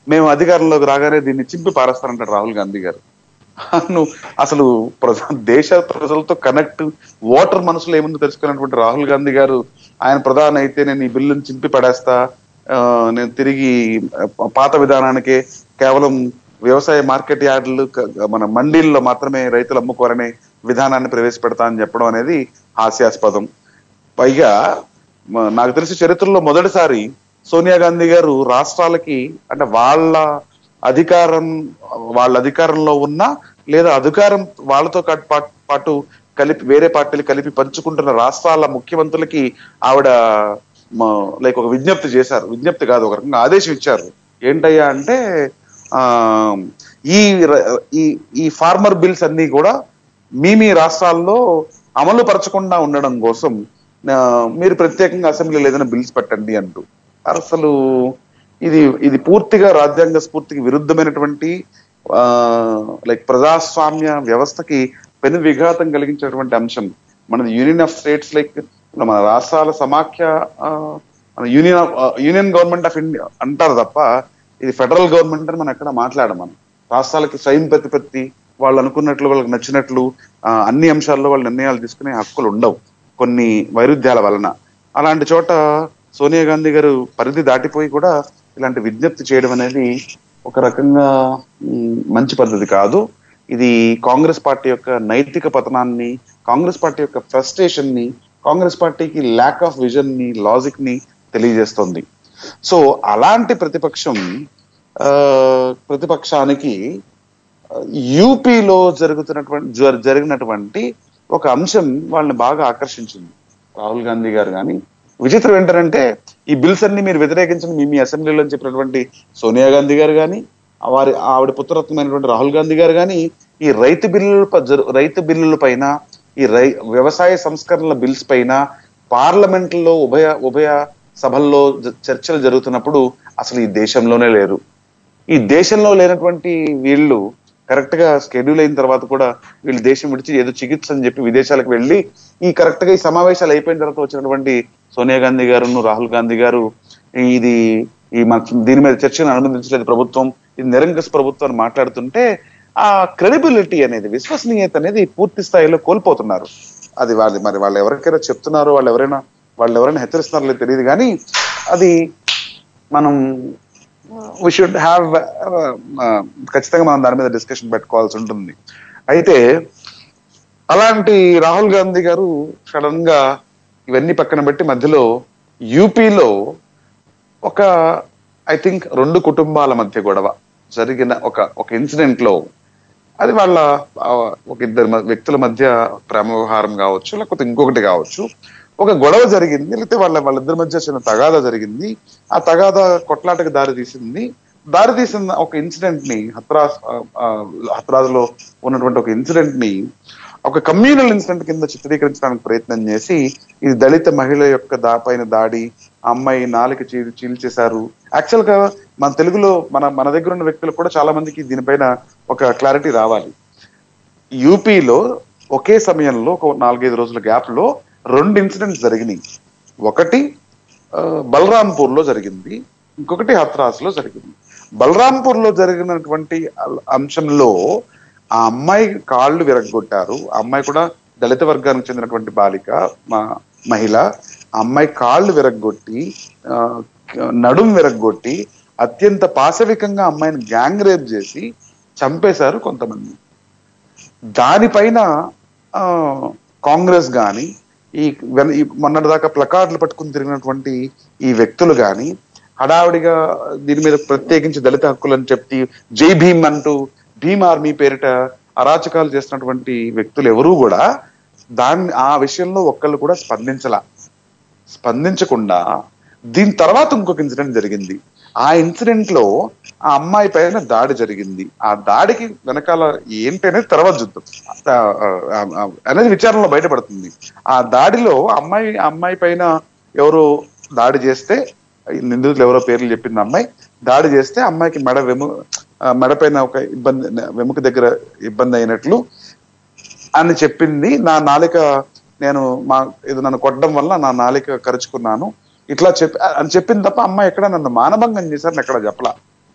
S2: మేము అధికారంలోకి రాగానే దీన్ని చింపి పారేస్తారంటాడు రాహుల్ గాంధీ గారు నువ్వు అసలు ప్రజా దేశ ప్రజలతో కనెక్ట్ ఓటర్ మనసులో ఏముందో తెలుసుకున్నటువంటి రాహుల్ గాంధీ గారు ఆయన ప్రధాని అయితే నేను ఈ బిల్లుని చింపి పడేస్తా ఆ, నేను తిరిగి ఆ, పాత విధానానికే కేవలం వ్యవసాయ మార్కెట్ యార్డులు క- మన మండీల్లో మాత్రమే రైతులు అమ్ముకోరనే విధానాన్ని ప్రవేశపెడతా అని చెప్పడం అనేది హాస్యాస్పదం పైగా మ- నాకు తెలిసి చరిత్రలో మొదటిసారి సోనియా గాంధీ గారు రాష్ట్రాలకి అంటే వాళ్ళ అధికారం వాళ్ళ అధికారంలో ఉన్న లేదా అధికారం వాళ్ళతో కట్- పాట్- పాటు కలిపి వేరే పార్టీలు కలిపి పంచుకుంటున్న రాష్ట్రాల ముఖ్యమంత్రులకి ఆవిడ లైక్ ఒక విజ్ఞప్తి చేశారు విజ్ఞప్తి కాదు ఒక రకంగా ఆదేశం ఇచ్చారు ఏంటయ్యా అంటే ఆ ఈ ర- ఈ ఈ ఫార్మర్ బిల్స్ అన్ని కూడా మీ మీ రాష్ట్రాల్లో అమలు పరచకుండా ఉండడం కోసం ఆ, మీరు ప్రత్యేకంగా అసెంబ్లీలో ఏదైనా బిల్స్ పెట్టండి అంటూ అసలు ఇది ఇది పూర్తిగా రాజ్యాంగ స్ఫూర్తికి విరుద్ధమైనటువంటి ఆ లైక్ ప్రజాస్వామ్య వ్యవస్థకి పెను విఘాతం కలిగించేటువంటి అంశం మన యూనియన్ ఆఫ్ స్టేట్స్ లైక్ మన రాష్ట్రాల సమాఖ్య ఆ, మన union of union government of India అంటారు తప్ప ఇది ఫెడరల్ గవర్నమెంట్ అని మనం ఎక్కడ మాట్లాడం మనం రాష్ట్రాలకి స్వయం ప్రతిపత్తి వాళ్ళు అనుకున్నట్లు వాళ్ళకి నచ్చినట్లు ఆ, అన్ని అంశాల్లో వాళ్ళు నిర్ణయాలు తీసుకునే హక్కులు ఉండవు కొన్ని వైరుధ్యాల వలన అలాంటి చోట సోనియా గాంధీ గారు పరిధి దాటిపోయి కూడా ఇలాంటి విజ్ఞప్తి చేయడం అనేది ఒక రకంగా మ్, మంచి పద్ధతి కాదు ఇది కాంగ్రెస్ పార్టీ యొక్క నైతిక పతనాన్ని కాంగ్రెస్ పార్టీ యొక్క ఫ్రస్ట్రేషన్ ని కాంగ్రెస్ పార్టీకి ల్యాక్ ఆఫ్ విజన్ ని లాజిక్ ని తెలియజేస్తుంది సో అలాంటి ప్రతిపక్షం ఆ, ప్రతిపక్షానికి యూపీలో జరుగుతున్నటువంటి జ- జరిగినటువంటి ఒక అంశం వాళ్ళని బాగా ఆకర్షించింది రాహుల్ గాంధీ గారు కానీ విచిత్రం ఏంటంటే ఈ బిల్స్ అన్ని మీరు వ్యతిరేకించండి మీ మీ అసెంబ్లీలో అని చెప్పినటువంటి సోనియా గాంధీ గారు కానీ వారి ఆవిడ పుత్రరత్నమైనటువంటి రాహుల్ గాంధీ గారు కానీ ఈ రైతు బిల్లుల ప- జరు- రైతు బిల్లుల పైన ఈ రై వ్యవసాయ సంస్కరణల బిల్స్ పైన పార్లమెంట్ లో ఉభయ ఉభయ సభల్లో జ- చర్చలు జరుగుతున్నప్పుడు అసలు ఈ దేశంలోనే లేరు ఈ దేశంలో లేనటువంటి వీళ్ళు కరెక్ట్ గా షెడ్యూల్ అయిన తర్వాత కూడా వీళ్ళు దేశం విడిచి ఏదో చికిత్స అని చెప్పి విదేశాలకు వెళ్ళి ఈ కరెక్ట్ గా ఈ సమావేశాలు అయిపోయిన తర్వాత వచ్చినటువంటి సోనియా గాంధీ గారు రాహుల్ గాంధీ గారు ఇది ఈ మన దీని మీద చర్చను అనుమతించలేదు ప్రభుత్వం ఇది నిరంకుశ ప్రభుత్వం అని మాట్లాడుతుంటే ఆ క్రెడిబిలిటీ అనేది విశ్వసనీయత అనేది పూర్తి స్థాయిలో కోల్పోతున్నారు అది వాళ్ళు మరి వాళ్ళు ఎవరికైనా చెప్తున్నారో వాళ్ళు ఎవరైనా వాళ్ళు ఎవరైనా హెచ్చరిస్తున్నారో లేదో తెలియదు కానీ అది మనం వి షుడ్ హ్యావ్ ఖచ్చితంగా మనం దాని మీద డిస్కషన్ పెట్టుకోవాల్సి ఉంటుంది అయితే అలాంటి రాహుల్ గాంధీ గారు సడన్ గా ఇవన్నీ పక్కన పెట్టి మధ్యలో యూపీలో ఒక ఐ థింక్ రెండు కుటుంబాల మధ్య గొడవ జరిగిన ఒక ఒక ఇన్సిడెంట్ లో అది వాళ్ళ ఆ, ఒక ఇద్దరు మ- వ్యక్తుల మధ్య ప్రేమ వ్యవహారం కావచ్చు లేకపోతే ఇంకొకటి కావచ్చు ఒక గొడవ జరిగింది లేకపోతే వాళ్ళ వాళ్ళిద్దరి మధ్య చిన్న తగాదా జరిగింది ఆ తగాదా కొట్లాటకు దారి తీసింది దారి తీసిన ఒక ఇన్సిడెంట్ ని హత్రాస్ ఆ, ఆ, హత్రాజ్ లో ఉన్నటువంటి ఒక ఇన్సిడెంట్ ని ఒక కమ్యూనల్ ఇన్సిడెంట్ కింద చిత్రీకరించడానికి ప్రయత్నం చేసి ఇది దళిత మహిళ యొక్క దా పైన దాడి ఆ అమ్మాయి నాలుక చీ- చీల్చేశారు యాక్చువల్ గా మన తెలుగులో మన మన దగ్గర ఉన్న వ్యక్తులు కూడా చాలా మందికి దీనిపైన ఒక క్లారిటీ రావాలి యూపీలో ఒకే సమయంలో ఒక నాలుగైదు రోజుల గ్యాప్ లో రెండు ఇన్సిడెంట్స్ జరిగినాయి ఒకటి ఆ, బలరాంపూర్ లో జరిగింది ఇంకొకటి హత్రాస్ లో జరిగింది బలరాంపూర్ లో జరిగినటువంటి అల్- అంశంలో ఆ అమ్మాయి కాళ్ళు విరగొట్టారు ఆ అమ్మాయి కూడా దళిత వర్గానికి చెందినటువంటి బాలిక మా మహిళ ఆ అమ్మాయి కాళ్ళు విరగొట్టి ఆ, నడుం విరగొట్టి అత్యంత పాశవికంగా అమ్మాయిని గ్యాంగ్ రేప్ చేసి చంపేశారు కొంతమంది దానిపైన ఆ, కాంగ్రెస్ గాని ఈ వెన- ఈ మొన్నటిదాకా ప్లకార్డులు పట్టుకుని తిరిగినటువంటి ఈ వ్యక్తులు గాని హడావిడిగా దీని మీద ప్రత్యేకించి దళిత హక్కులని చెప్పి జై భీమ్ అంటూ భీమ్ ఆర్మీ పేరిట అరాచకాలు చేస్తున్నటువంటి వ్యక్తులు ఎవరూ కూడా దాన్ని ఆ విషయంలో ఒక్కళ్ళు కూడా స్పందించలా స్పందించకుండా దీని తర్వాత ఇంకొక ఇన్సిడెంట్ జరిగింది ఆ ఇన్సిడెంట్ లో ఆ అమ్మాయి పైన దాడి జరిగింది ఆ దాడికి వెనకాల ఏంటి అనేది తర్వాత చూద్దాం ఆ, ఆ, ఆ, అనేది విచారణలో బయటపడుతుంది ఆ దాడిలో అమ్మాయి ఆ అమ్మాయి పైన ఎవరు దాడి చేస్తే ఈ నిందితులు ఎవరో పేర్లు చెప్పింది అమ్మాయి దాడి చేస్తే అమ్మాయికి మెడ వెము ఆ, మెడ పైన ఒక ఇబ్బంది వెముక దగ్గర ఇబ్బంది అయినట్లు అని చెప్పింది నా నాలిక నేను మా ఇది నన్ను కొట్టడం వల్ల నా నాలిక కరుచుకున్నాను ఇట్లా చెప్పి అని చెప్పింది తప్ప అమ్మాయి ఎక్కడ నన్ను మానభంగం చేశారని ఎక్కడ చెప్పలా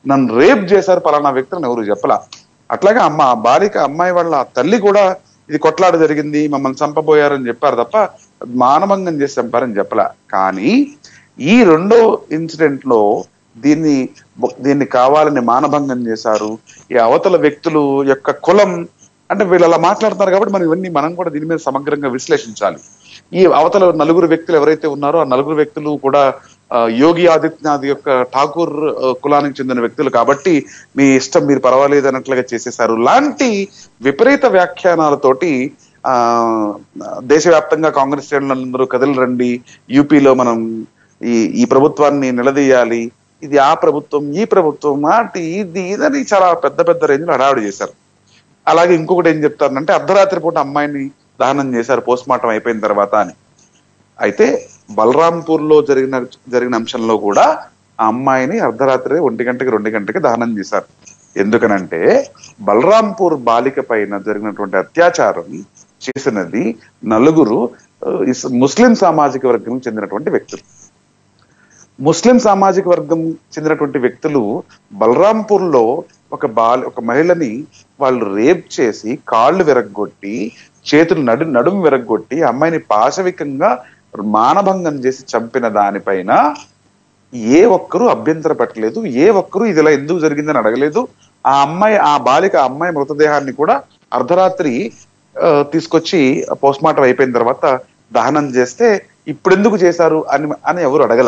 S2: నన్ను రేప్ చేశారు పలానా వ్యక్తులను ఎవరు చెప్పలా అట్లాగే అమ్మ ఆ బాలిక అమ్మాయి వాళ్ళ తల్లి కూడా ఇది కొట్లాట జరిగింది మమ్మల్ని చంపబోయారని చెప్పారు తప్ప మానభంగం చేసి చంపారని చెప్పలా కానీ ఈ రెండో ఇన్సిడెంట్ లో దీన్ని దీన్ని కావాలని మానభంగం చేశారు ఈ అవతల వ్యక్తులు యొక్క కులం అంటే వీళ్ళు అలా మాట్లాడుతున్నారు కాబట్టి మనం ఇవన్నీ మనం కూడా దీని మీద సమగ్రంగా విశ్లేషించాలి ఈ అవతల నలుగురు వ్యక్తులు ఎవరైతే ఉన్నారో ఆ నలుగురు వ్యక్తులు కూడా ఆ, యోగి ఆదిత్యనాథ్ యొక్క ఠాకూర్ ఆ, కులానికి చెందిన వ్యక్తులు కాబట్టి మీ ఇష్టం మీరు పర్వాలేదు అన్నట్లుగా చేసేశారు లాంటి విపరీత వ్యాఖ్యానాలతోటి ఆ దేశవ్యాప్తంగా కాంగ్రెస్ శ్రేణులందరూ కదిలి రండి యూపీలో మనం ఈ ఈ ప్రభుత్వాన్ని నిలదీయాలి ఇది ఆ ప్రభుత్వం ఈ ప్రభుత్వం అంటే ఇది ఇదని చాలా పెద్ద పెద్ద రేంజ్ లో హడావిడి చేశారు అలాగే ఇంకొకటి ఏం చెప్తారంటే అర్ధరాత్రి పూట అమ్మాయిని దహనం చేశారు పోస్ట్ మార్టం అయిపోయిన తర్వాత అని అయితే బలరాంపూర్ లో జరిగిన జరిగిన అంశంలో కూడా ఆ అమ్మాయిని అర్ధరాత్రి ఒంటి గంటకి రెండు గంటకి దహనం చేశారు ఎందుకనంటే బలరాంపూర్ బాలిక పైన జరిగినటువంటి అత్యాచారం చేసినది నలుగురు ఆ, ఇస్- ముస్లిం సామాజిక వర్గం చెందినటువంటి వ్యక్తులు ముస్లిం సామాజిక వర్గం చెందినటువంటి వ్యక్తులు బలరాంపూర్ లో ఒక బాల ఒక మహిళని వాళ్ళు రేప్ చేసి కాళ్ళు విరగ్గొట్టి చేతులు నడు నడుము విరగ్గొట్టి అమ్మాయిని పాశవికంగా మానభంగం చేసి చంపిన దానిపైన ఏ ఒక్కరూ అభ్యంతర పెట్టలేదు ఏ ఒక్కరూ ఇది ఇలా ఎందుకు జరిగిందని అడగలేదు ఆ అమ్మాయి ఆ బాలిక ఆ అమ్మాయి మృతదేహాన్ని కూడా అర్ధరాత్రి ఆ, తీసుకొచ్చి పోస్ట్ మార్టం అయిపోయిన తర్వాత దహనం చేస్తే ఇప్పుడు ఎందుకు చేశారు అని అని ఎవరు అడగల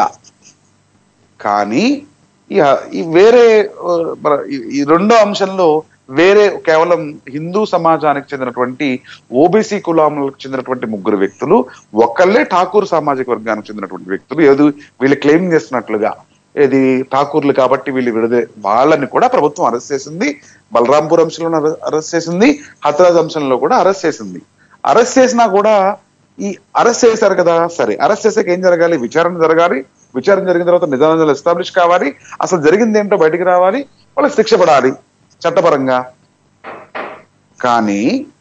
S2: కానీ ఇక ఈ వేరే ఆ, మన ఈ- ఈ రెండో అంశంలో వేరే కేవలం హిందూ సమాజానికి చెందినటువంటి ఓబీసీ కులాములకు చెందినటువంటి ముగ్గురు వ్యక్తులు ఒకళ్ళే ఠాకూర్ సామాజిక వర్గానికి చెందినటువంటి వ్యక్తులు ఏదో వీళ్ళు క్లెయిమ్ చేస్తున్నట్లుగా ఇది ఠాకూర్లు కాబట్టి వీళ్ళు విడుదల వాళ్ళని కూడా ప్రభుత్వం అరెస్ట్ చేసింది బలరాంపూర్ అంశంలో అరెస్ట్ చేసింది హత్రాజ్ అంశంలో కూడా అరెస్ట్ చేసింది అరెస్ట్ చేసినా కూడా ఈ అరెస్ట్ చేశారు కదా సరే అరెస్ట్ చేసాక ఏం జరగాలి విచారణ జరగాలి విచారణ జరిగిన తర్వాత నిజానిజాలు ఎస్టాబ్లిష్ కావాలి అసలు జరిగింది ఏంటో బయటికి రావాలి వాళ్ళకి శిక్ష పడాలి చట్టపరంగా కానీ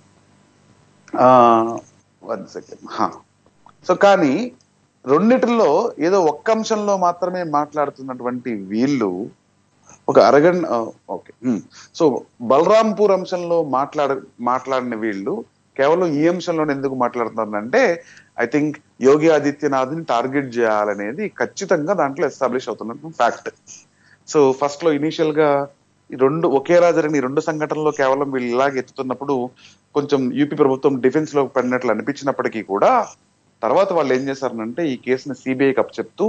S2: వన్ సెకండ్ సో కానీ రెండిటిల్లో ఏదో ఒక్క అంశంలో మాత్రమే మాట్లాడుతున్నటువంటి వీళ్ళు ఒక అరగంట ఓకే సో బలరాంపూర్ అంశంలో మాట్లాడ మాట్లాడిన వీళ్ళు కేవలం ఈ అంశంలో ఎందుకు మాట్లాడుతున్నారంటే ఐ థింక్ యోగి ఆదిత్యనాథ్ని టార్గెట్ చేయాలనేది ఖచ్చితంగా దాంట్లో ఎస్టాబ్లిష్ అవుతున్న ఫ్యాక్ట్ సో ఫస్ట్ లో ఇనీషియల్ గా ఈ రెండు ఒకేలా జరిగిన ఈ రెండు సంఘటనలో కేవలం వీళ్ళు ఇలాగ ఎత్తుతున్నప్పుడు కొంచెం యూపీ ప్రభుత్వం డిఫెన్స్ లో పడినట్లు అనిపించినప్పటికీ కూడా తర్వాత వాళ్ళు ఏం చేశారనంటే ఈ కేసుని సిబిఐకి అప్పచెప్తూ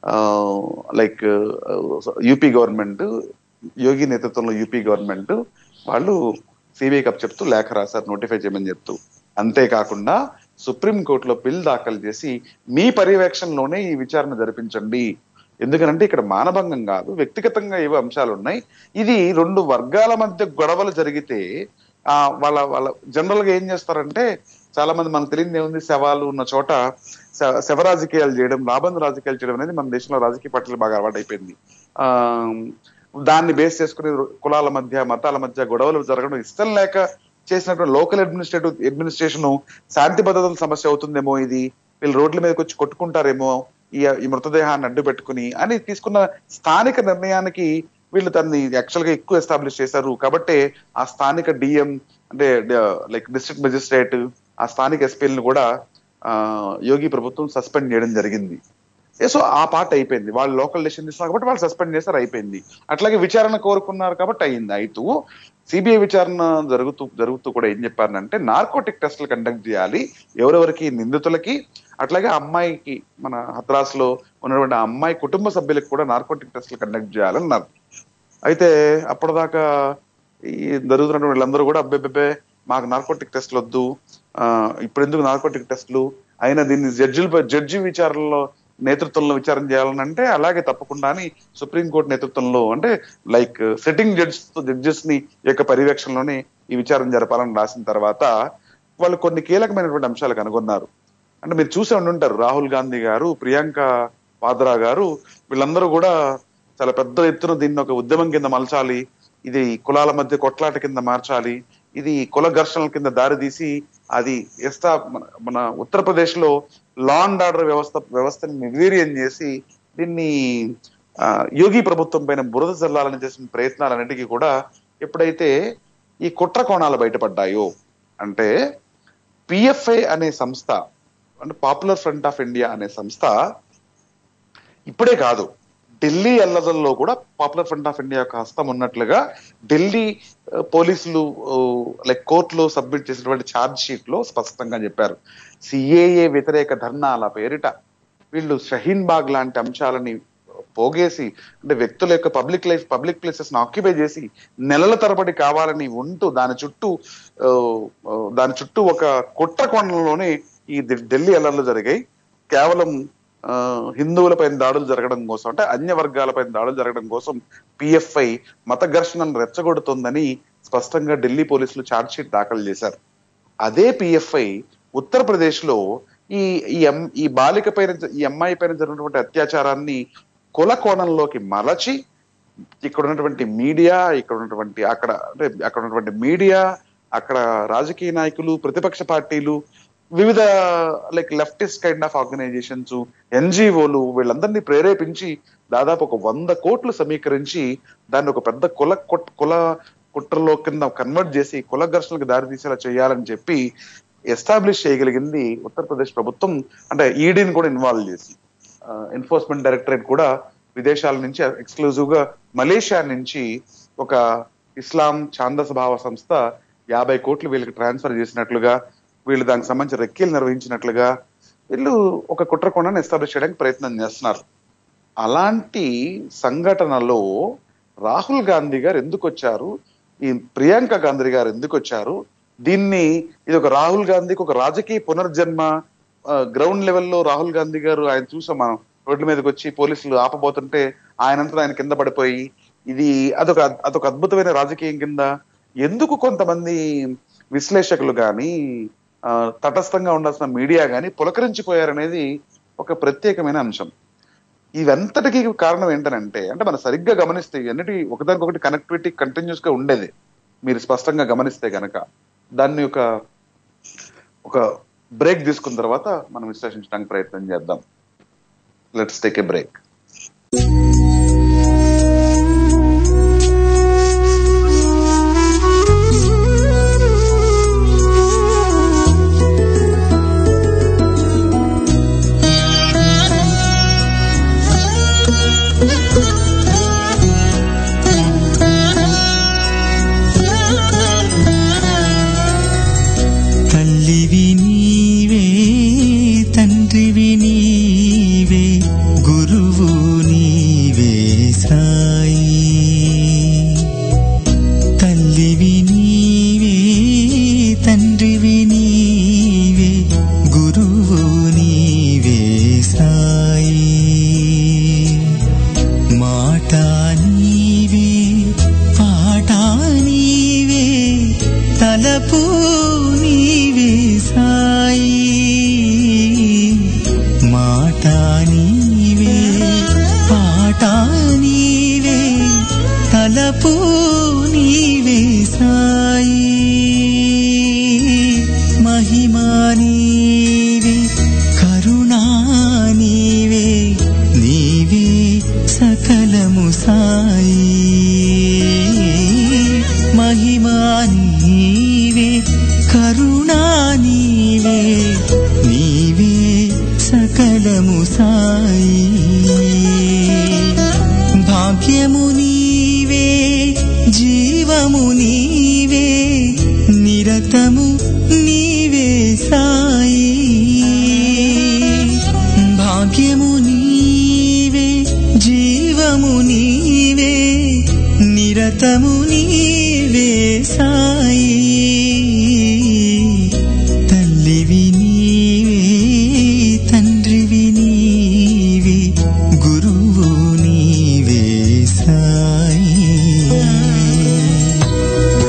S2: లైక్ యూపీ గవర్నమెంట్ యోగి నేతృత్వంలో యూపీ గవర్నమెంట్ వాళ్ళు సిబిఐకి అప్పచెప్తూ లేఖ రాశారు నోటిఫై చేయమని చెప్తూ అంతేకాకుండా సుప్రీం కోర్టులో బిల్ దాఖలు చేసి మీ పర్యవేక్షణలోనే ఈ విచారణ జరిపించండి ఎందుకనంటే ఇక్కడ మానభంగం కాదు వ్యక్తిగతంగా ఏవో అంశాలు ఉన్నాయి ఇది రెండు వర్గాల మధ్య గొడవలు జరిగితే ఆ వాళ్ళ వాళ్ళ జనరల్ గా ఏం చేస్తారంటే చాలా మంది మనకు తెలియదు ఏముంది శవాలు ఉన్న చోట శ- శవ రాజకీయాలు చేయడం లాభం రాజకీయాలు చేయడం అనేది మన దేశంలో రాజకీయ పార్టీలు బాగా అలవాటు అయిపోయింది ఆ దాన్ని బేస్ చేసుకుని కులాల మధ్య మతాల మధ్య గొడవలు జరగడం ఇష్టం లేక చేసినటువంటి లోకల్ అడ్మినిస్ట్రేటివ్ అడ్మినిస్ట్రేషన్ శాంతి భద్రతల సమస్య అవుతుందేమో ఇది వీళ్ళు రోడ్ల మీదకి వచ్చి కొట్టుకుంటారేమో ఈ ఈ మృతదేహాన్ని అడ్డు పెట్టుకుని అని తీసుకున్న స్థానిక నిర్ణయానికి వీళ్ళు దాన్ని యాక్చువల్ గా ఎక్కువ ఎస్టాబ్లిష్ చేశారు కాబట్టి ఆ స్థానిక డిఎం అంటే లైక్ డిస్ట్రిక్ట్ మెజిస్ట్రేట్ ఆ స్థానిక ఎస్పీలను కూడా ఆ, యోగి ప్రభుత్వం సస్పెండ్ చేయడం జరిగింది ఏ, సో ఆ పార్ట్ అయిపోయింది వాళ్ళు లోకల్ డెసిషన్ తీసుకున్నారు కాబట్టి వాళ్ళు సస్పెండ్ చేశారు అయిపోయింది అట్లాగే విచారణ కోరుకున్నారు కాబట్టి అయింది అయితూ సిబిఐ విచారణ జరుగుతూ జరుగుతూ కూడా ఏం చెప్పారంటే నార్కోటిక్ టెస్టులు కండక్ట్ చేయాలి ఎవరెవరికి నిందితులకి అట్లాగే ఆ అమ్మాయికి మన హత్రాస్ లో ఉన్నటువంటి ఆ అమ్మాయి కుటుంబ సభ్యులకు కూడా నార్కోటిక్ టెస్టులు కండక్ట్ చేయాలన్నారు అయితే అప్పటిదాకా ఈ జరుగుతున్నటువంటి వీళ్ళందరూ కూడా అబ్బెబ్బెబ్బే మాకు నార్కోటిక్ టెస్ట్లు వద్దు ఆ, ఇప్పుడు ఎందుకు నార్కోటిక్ టెస్టులు అయినా దీన్ని జడ్జిల జడ్జి విచారణలో నేతృత్వంలో విచారణ చేయాలని అంటే అలాగే తప్పకుండా అని సుప్రీంకోర్టు నేతృత్వంలో అంటే లైక్ సిట్టింగ్ జడ్జెస్ జడ్జెస్ ని యొక్క పర్యవేక్షణలోనే ఈ విచారణ జరపాలని రాసిన తర్వాత వాళ్ళు కొన్ని కీలకమైనటువంటి అంశాలు కనుగొన్నారు అంటే మీరు చూసే ఉండి ఉంటారు రాహుల్ గాంధీ గారు ప్రియాంక వాద్రా గారు వీళ్ళందరూ కూడా చాలా పెద్ద ఎత్తున దీన్ని ఒక ఉద్యమం కింద మలచాలి ఇది కులాల మధ్య కొట్లాట కింద మార్చాలి ఇది కుల ఘర్షణల కింద దారితీసి అది ఎస్టా మన మన ఉత్తరప్రదేశ్ లో లా అండ్ ఆర్డర్ వ్యవస్థ వ్యవస్థని నిర్వీర్యం చేసి దీన్ని ఆ, యోగి ప్రభుత్వం పైన బురద జల్లాలని చేసిన ప్రయత్నాలన్నిటికీ కూడా ఎప్పుడైతే ఈ కుట్ర కోణాలు బయటపడ్డాయో అంటే పిఎఫ్ఐ అనే సంస్థ అంటే పాపులర్ ఫ్రంట్ ఆఫ్ ఇండియా అనే సంస్థ ఇప్పుడే కాదు ఢిల్లీ ఎల్లదల్లో కూడా పాపులర్ ఫ్రంట్ ఆఫ్ ఇండియా యొక్క హస్తం ఉన్నట్లుగా ఢిల్లీ ఆ, పోలీసులు లైక్ కోర్టులో సబ్మిట్ చేసినటువంటి ఛార్జ్ షీట్ లో స్పష్టంగా చెప్పారు సిఏఏ వ్యతిరేక ధర్నాల పేరిట వీళ్ళు షహీన్ బాగ్ లాంటి అంశాలని పోగేసి అంటే వ్యక్తుల యొక్క పబ్లిక్ లైఫ్ పబ్లిక్ ప్లేసెస్ ని ఆక్యుపై చేసి నెలల తరబడి కావాలని ఉంటూ దాని చుట్టూ ఆ, ఆ, దాని చుట్టూ ఒక కుట్ర కోణంలోనే ఈ ఢి- ఢిల్లీ అల్లర్లు జరిగాయి కేవలం ఆ, హిందువులపైన దాడులు జరగడం కోసం అంటే అన్య వర్గాలపైన దాడులు జరగడం కోసం పిఎఫ్ఐ మత ఘర్షణను రెచ్చగొడుతోందని స్పష్టంగా ఢిల్లీ పోలీసులు ఛార్జ్ షీట్ దాఖలు చేశారు అదే పిఎఫ్ఐ ఉత్తరప్రదేశ్ లో ఈ ఈ అమ్- ఈ బాలిక పైన జ- ఈ అమ్మాయి పైన జరిగినటువంటి అత్యాచారాన్ని కుల కోణంలోకి మలచి ఇక్కడ ఉన్నటువంటి మీడియా ఇక్కడ ఉన్నటువంటి అక్కడ అంటే అక్కడ ఉన్నటువంటి మీడియా అక్కడ రాజకీయ నాయకులు ప్రతిపక్ష పార్టీలు వివిధ like leftist kind of organizations ఎన్జిఓలు వీళ్ళందరినీ ప్రేరేపించి దాదాపు ఒక వంద కోట్లు సమీకరించి దాన్ని ఒక పెద్ద కుల కుట్- కుల కుట్రలో కింద కన్వర్ట్ చేసి కుల ఘర్షణలకు దారి తీసేలా చేయాలని చెప్పి ఎస్టాబ్లిష్ చేయగలిగింది ఉత్తరప్రదేశ్ ప్రభుత్వం అంటే ఈడీని కూడా ఇన్వాల్వ్ చేసి ఎన్ఫోర్స్మెంట్ డైరెక్టరేట్ కూడా విదేశాల నుంచి ఎక్స్క్లూజివ్ గా మలేషియా నుంచి ఒక ఇస్లాం ఛాందస భావ సంస్థ యాభై కోట్లు వీళ్ళకి ట్రాన్స్ఫర్ చేసినట్లుగా వీళ్ళు దానికి సంబంధించి రెక్కీలు నిర్వహించినట్లుగా వీళ్ళు ఒక కుట్ర కొండను ఎస్టాబ్లిష్ చేయడానికి ప్రయత్నం చేస్తున్నారు అలాంటి సంఘటనలో రాహుల్ గాంధీ గారు ఎందుకు వచ్చారు ఈ ప్రియాంక గాంధీ గారు ఎందుకు వచ్చారు దీన్ని ఇది ఒక రాహుల్ గాంధీకి ఒక రాజకీయ పునర్జన్మ గ్రౌండ్ లెవెల్లో రాహుల్ గాంధీ గారు ఆయన చూసాం మనం రోడ్ల మీదకి వచ్చి పోలీసులు ఆపబోతుంటే ఆయనంతా ఆయన కింద పడిపోయి ఇది అదొక అదొక అద్భుతమైన రాజకీయం కింద ఎందుకు కొంతమంది విశ్లేషకులు కానీ తటస్థంగా ఉండాల్సిన మీడియా కానీ పులకరించిపోయారనేది ఒక ప్రత్యేకమైన అంశం ఇవంతటికి కారణం ఏంటనంటే అంటే మనం సరిగ్గా గమనిస్తే ఇవన్నిటి ఒకదానికొకటి కనెక్టివిటీ కంటిన్యూస్ గా ఉండేది మీరు స్పష్టంగా గమనిస్తే గనక దాన్ని ఒక ఒక బ్రేక్ తీసుకున్న తర్వాత మనం విశ్లేషించడానికి ప్రయత్నం చేద్దాం లెట్స్ టేక్ ఏ బ్రేక్
S3: తల్లివి నీవే తండ్రివి నీవే గురువు నీవే సాయి తల్లివి నీవే తండ్రివి నీవే గురువు నీవే సాయి మాట నీవే పాట నీవే తలపు నీవే సాయి మాట నీవే పాట నీవే తలపు నీవే సాయి మహిమా నీవే కరుణా నీవే నీవే సకలము సాయి మహిమా నీవే కరుణా నీవే నీవే సకలము సాయి భాగ్యము నీవే జీవము నీవే నిరతము నీవే సాయి భాగ్యము నీవే జీవము నీవే నిరతము నీవే సాయి తల్లివి నీవే తండ్రివి నీవే గురువు నీవే సాయి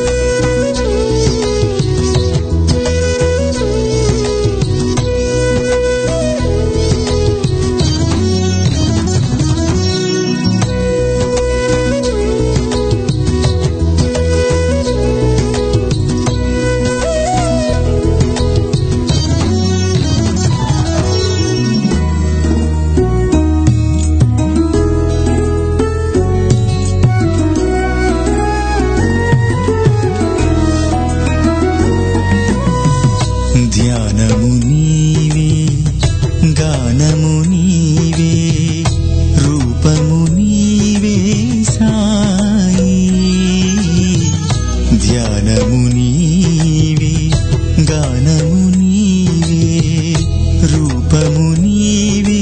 S3: ధ్యానము నీవే గానము నీవే రూపము నీవే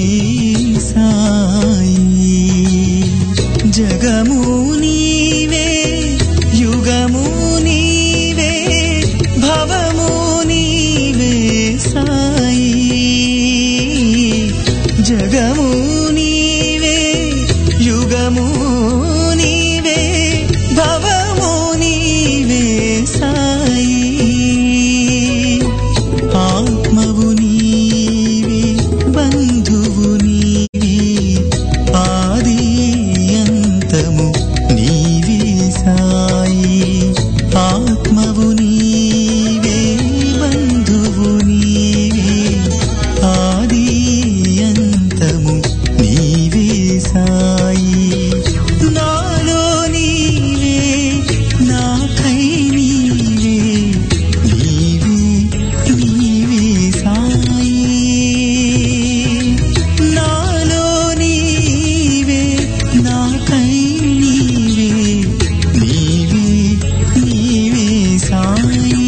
S3: సాయి జగము నీవే యుగము నీవే భవము నీవే సాయి జగము నీవే యుగము నీవే భవము నీవే సాయి ఆత్మవు నీవే బంధువు నీవే ఆది అంతము నీవే సాయి ఆత్మవు నీవే బంధువు నీవే ఆది అంతము నీవే సాయి నాలో నీవే నాకై నీవే నీవే నీవే సాయి నాలో నీవే నాకై నీవే నీవే నీవే సాయి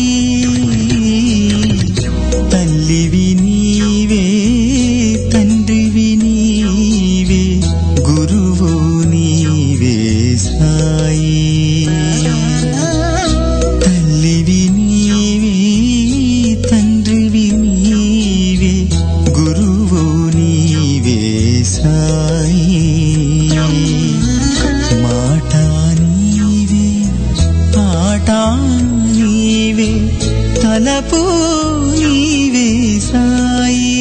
S3: తల్లివి నీవే తండ్రివి నీవే గురువు నీవే సాయి తల్లివి నీవే తండ్రివి నీవే గురువు నీవే సాయి మాట నీవే పాట నీవే తలపు నీవే సాయి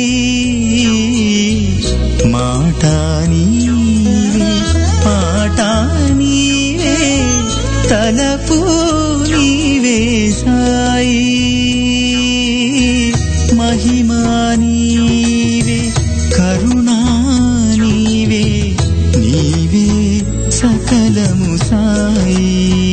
S3: మాట నీవే పాట నీవే తలపు నీవే సాయి మహిమా నీవే కరుణా నీవే నీవే సకలము సాయి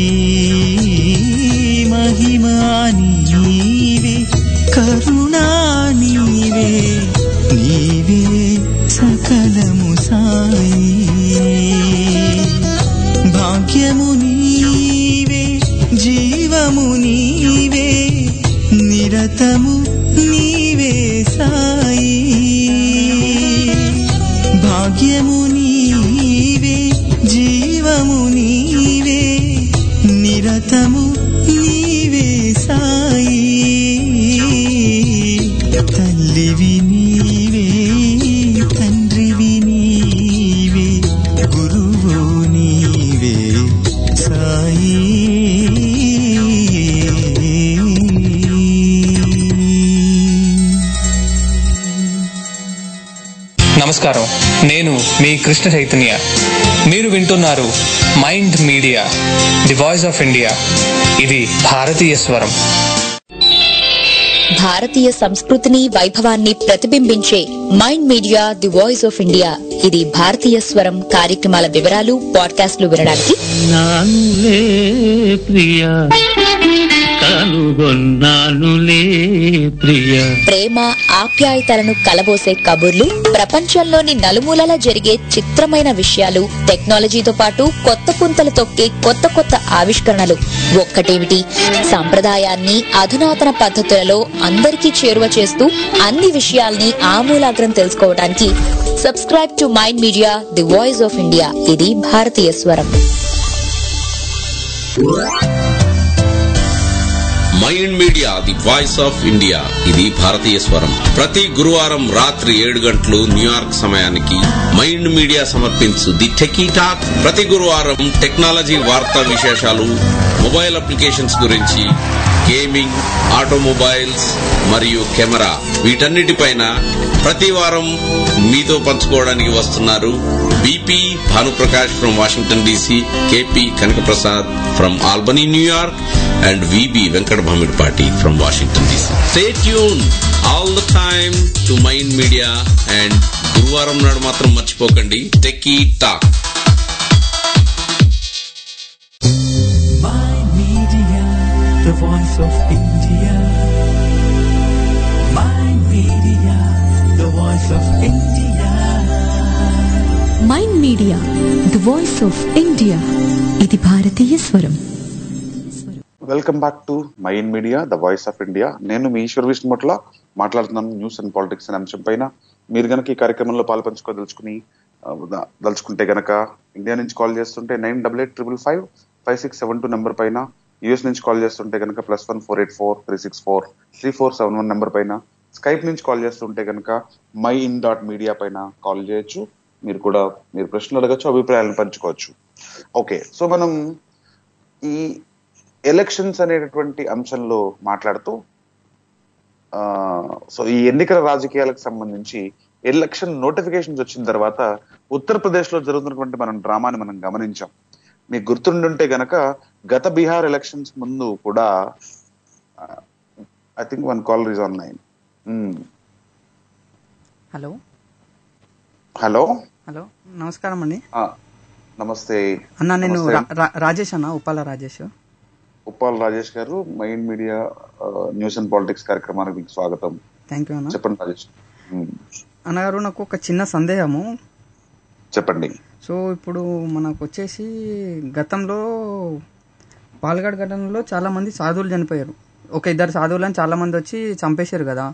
S3: మహిమా నీవే కరుణా నీవే నీవే సకలము సాయి భాగ్యము నీవే జీవము నీవే నిరతము నీవే సాయి భాగ్యము నీవే జీవము నీవే నిరతము నీవే సాయి తల్లివి నీవే తండ్రివి నీవే గురువు నీవే సాయి
S4: నమస్కారం నేను మీ కృష్ణ చైతన్య మీరు వింటున్నారు Mind Media the voice of India ఇది భారతీయ స్వరం
S5: భారతీయ సంస్కృతిని వైభవాన్ని ప్రతిబింబించే Mind Media the voice of India ఇది భారతీయ స్వరం కార్యక్రమాల వివరాలు పాడ్కాస్ట్లు వినడానికి
S6: నానులే ప్రియ కనుగొన్నానులే ప్రియ
S5: ప్రేమ ఆప్యాయతలను కలబోసే కబుర్లు ప్రపంచంలోని నలుమూలల జరిగే చిత్రమైన విషయాలు టెక్నాలజీతో పాటు కొత్త పుంతలు తొక్కే కొత్త కొత్త ఆవిష్కరణలు ఒక్కటేమిటి సంప్రదాయాన్ని అధునాతన పద్ధతులలో అందరికీ చేరువ చేస్తూ అన్ని విషయాల్ని ఆమూలాగ్రం తెలుసుకోవడానికి subscribe to Mind Media the voice of India ఇది భారతీయ స్వరం
S7: Mind Media the voice of India ఇది భారతీయ స్వరం ప్రతి గురువారం రాత్రి ఏడు గంటలు న్యూయార్క్ సమయానికి మైండ్ మీడియా సమర్పించు ది టెకీ టాక్ ప్రతి గురువారం టెక్నాలజీ వార్తా విశేషాలు మొబైల్ అప్లికేషన్స్ గురించి గేమింగ్ ఆటోమొబైల్స్ మరియు కెమెరా వీటన్నిటిపైన ప్రతి వారం మీతో పంచుకోవడానికి వస్తున్నారు BP Bhanuprakash from Washington DC KP Kanakaprasad from Albany New York and VB Venkat Bhamidpati from Washington DC. Stay tuned all the time to Mind Media and గురువారం నాడు మాత్రం మర్చిపోకండి techie talk
S3: My Media, the voice of India. My Media, the voice of India.
S1: Mind Media the voice of India ఇది భారతీయ స్వరం
S2: welcome back to mine media the voice of India నేను మీ ఈశ్వర్ విష్ణుమట్ల మాట్లాడుతున్నాను న్యూస్ అండ్ పాలిటిక్స్ అనే అంశం పైన మీరు గనక ఈ కార్యక్రమంలో పాల్పంచుకోదలుచుకుని ఆ, ద- దలుచుకుంటే గనక ఇండియా నుంచి కాల్ చేస్తుంటే nine double eight triple five five six seven two number పైన యూఎస్ నుంచి కాల్ చేస్తుంటే గనక plus one four eight four three six four three four seven one number పైన స్కైప్ నుంచి కాల్ చేస్తుంటే గనక మై ఇన్ డాట్ మీడియా పైన కాల్ చేయొచ్చు మీరు కూడా మీరు ప్రశ్నలు అడగచ్చు అభిప్రాయాలను పంచుకోవచ్చు ఓకే సో మనం ఈ ఎలక్షన్స్ అనేటటువంటి అంశంలో మాట్లాడుతూ ఆ, సో ఈ ఎన్నికల రాజకీయాలకు సంబంధించి ఎలక్షన్ నోటిఫికేషన్స్ వచ్చిన తర్వాత ఉత్తరప్రదేశ్ లో జరుగుతున్నటువంటి మనం డ్రామాని మనం గమనించాం మీకు గుర్తుండుంటే గనక గత బీహార్ ఎలక్షన్స్ ముందు కూడా I think one call is on line
S8: hello
S2: hello
S8: hello నమస్కారం అండి
S2: నమస్తే
S8: అన్న నేను
S2: నమస్తే.
S8: రా- రా- రాజేష్ అన్న ఉప్పాల రాజేష్
S2: ఉప్పాల్ రాజేష్ గారు Mind Media news and politics కార్యక్రమానికి మీకు స్వాగతం
S8: థ్యాంక్ యూ అన్న
S2: చెప్పండి రాజేష్ ఉమ్,
S8: అన్నగారు నాకు ఒక చిన్న సందేహము
S2: చెప్పండి
S8: సో ఇప్పుడు మనకు వచ్చేసి గతంలో పాల్గడ్ ఘటనలో చాలా మంది సాధువులు చనిపోయారు ఒక ఇద్దరు సాధువులను చాలా మంది వచ్చి చంపేశారు కదా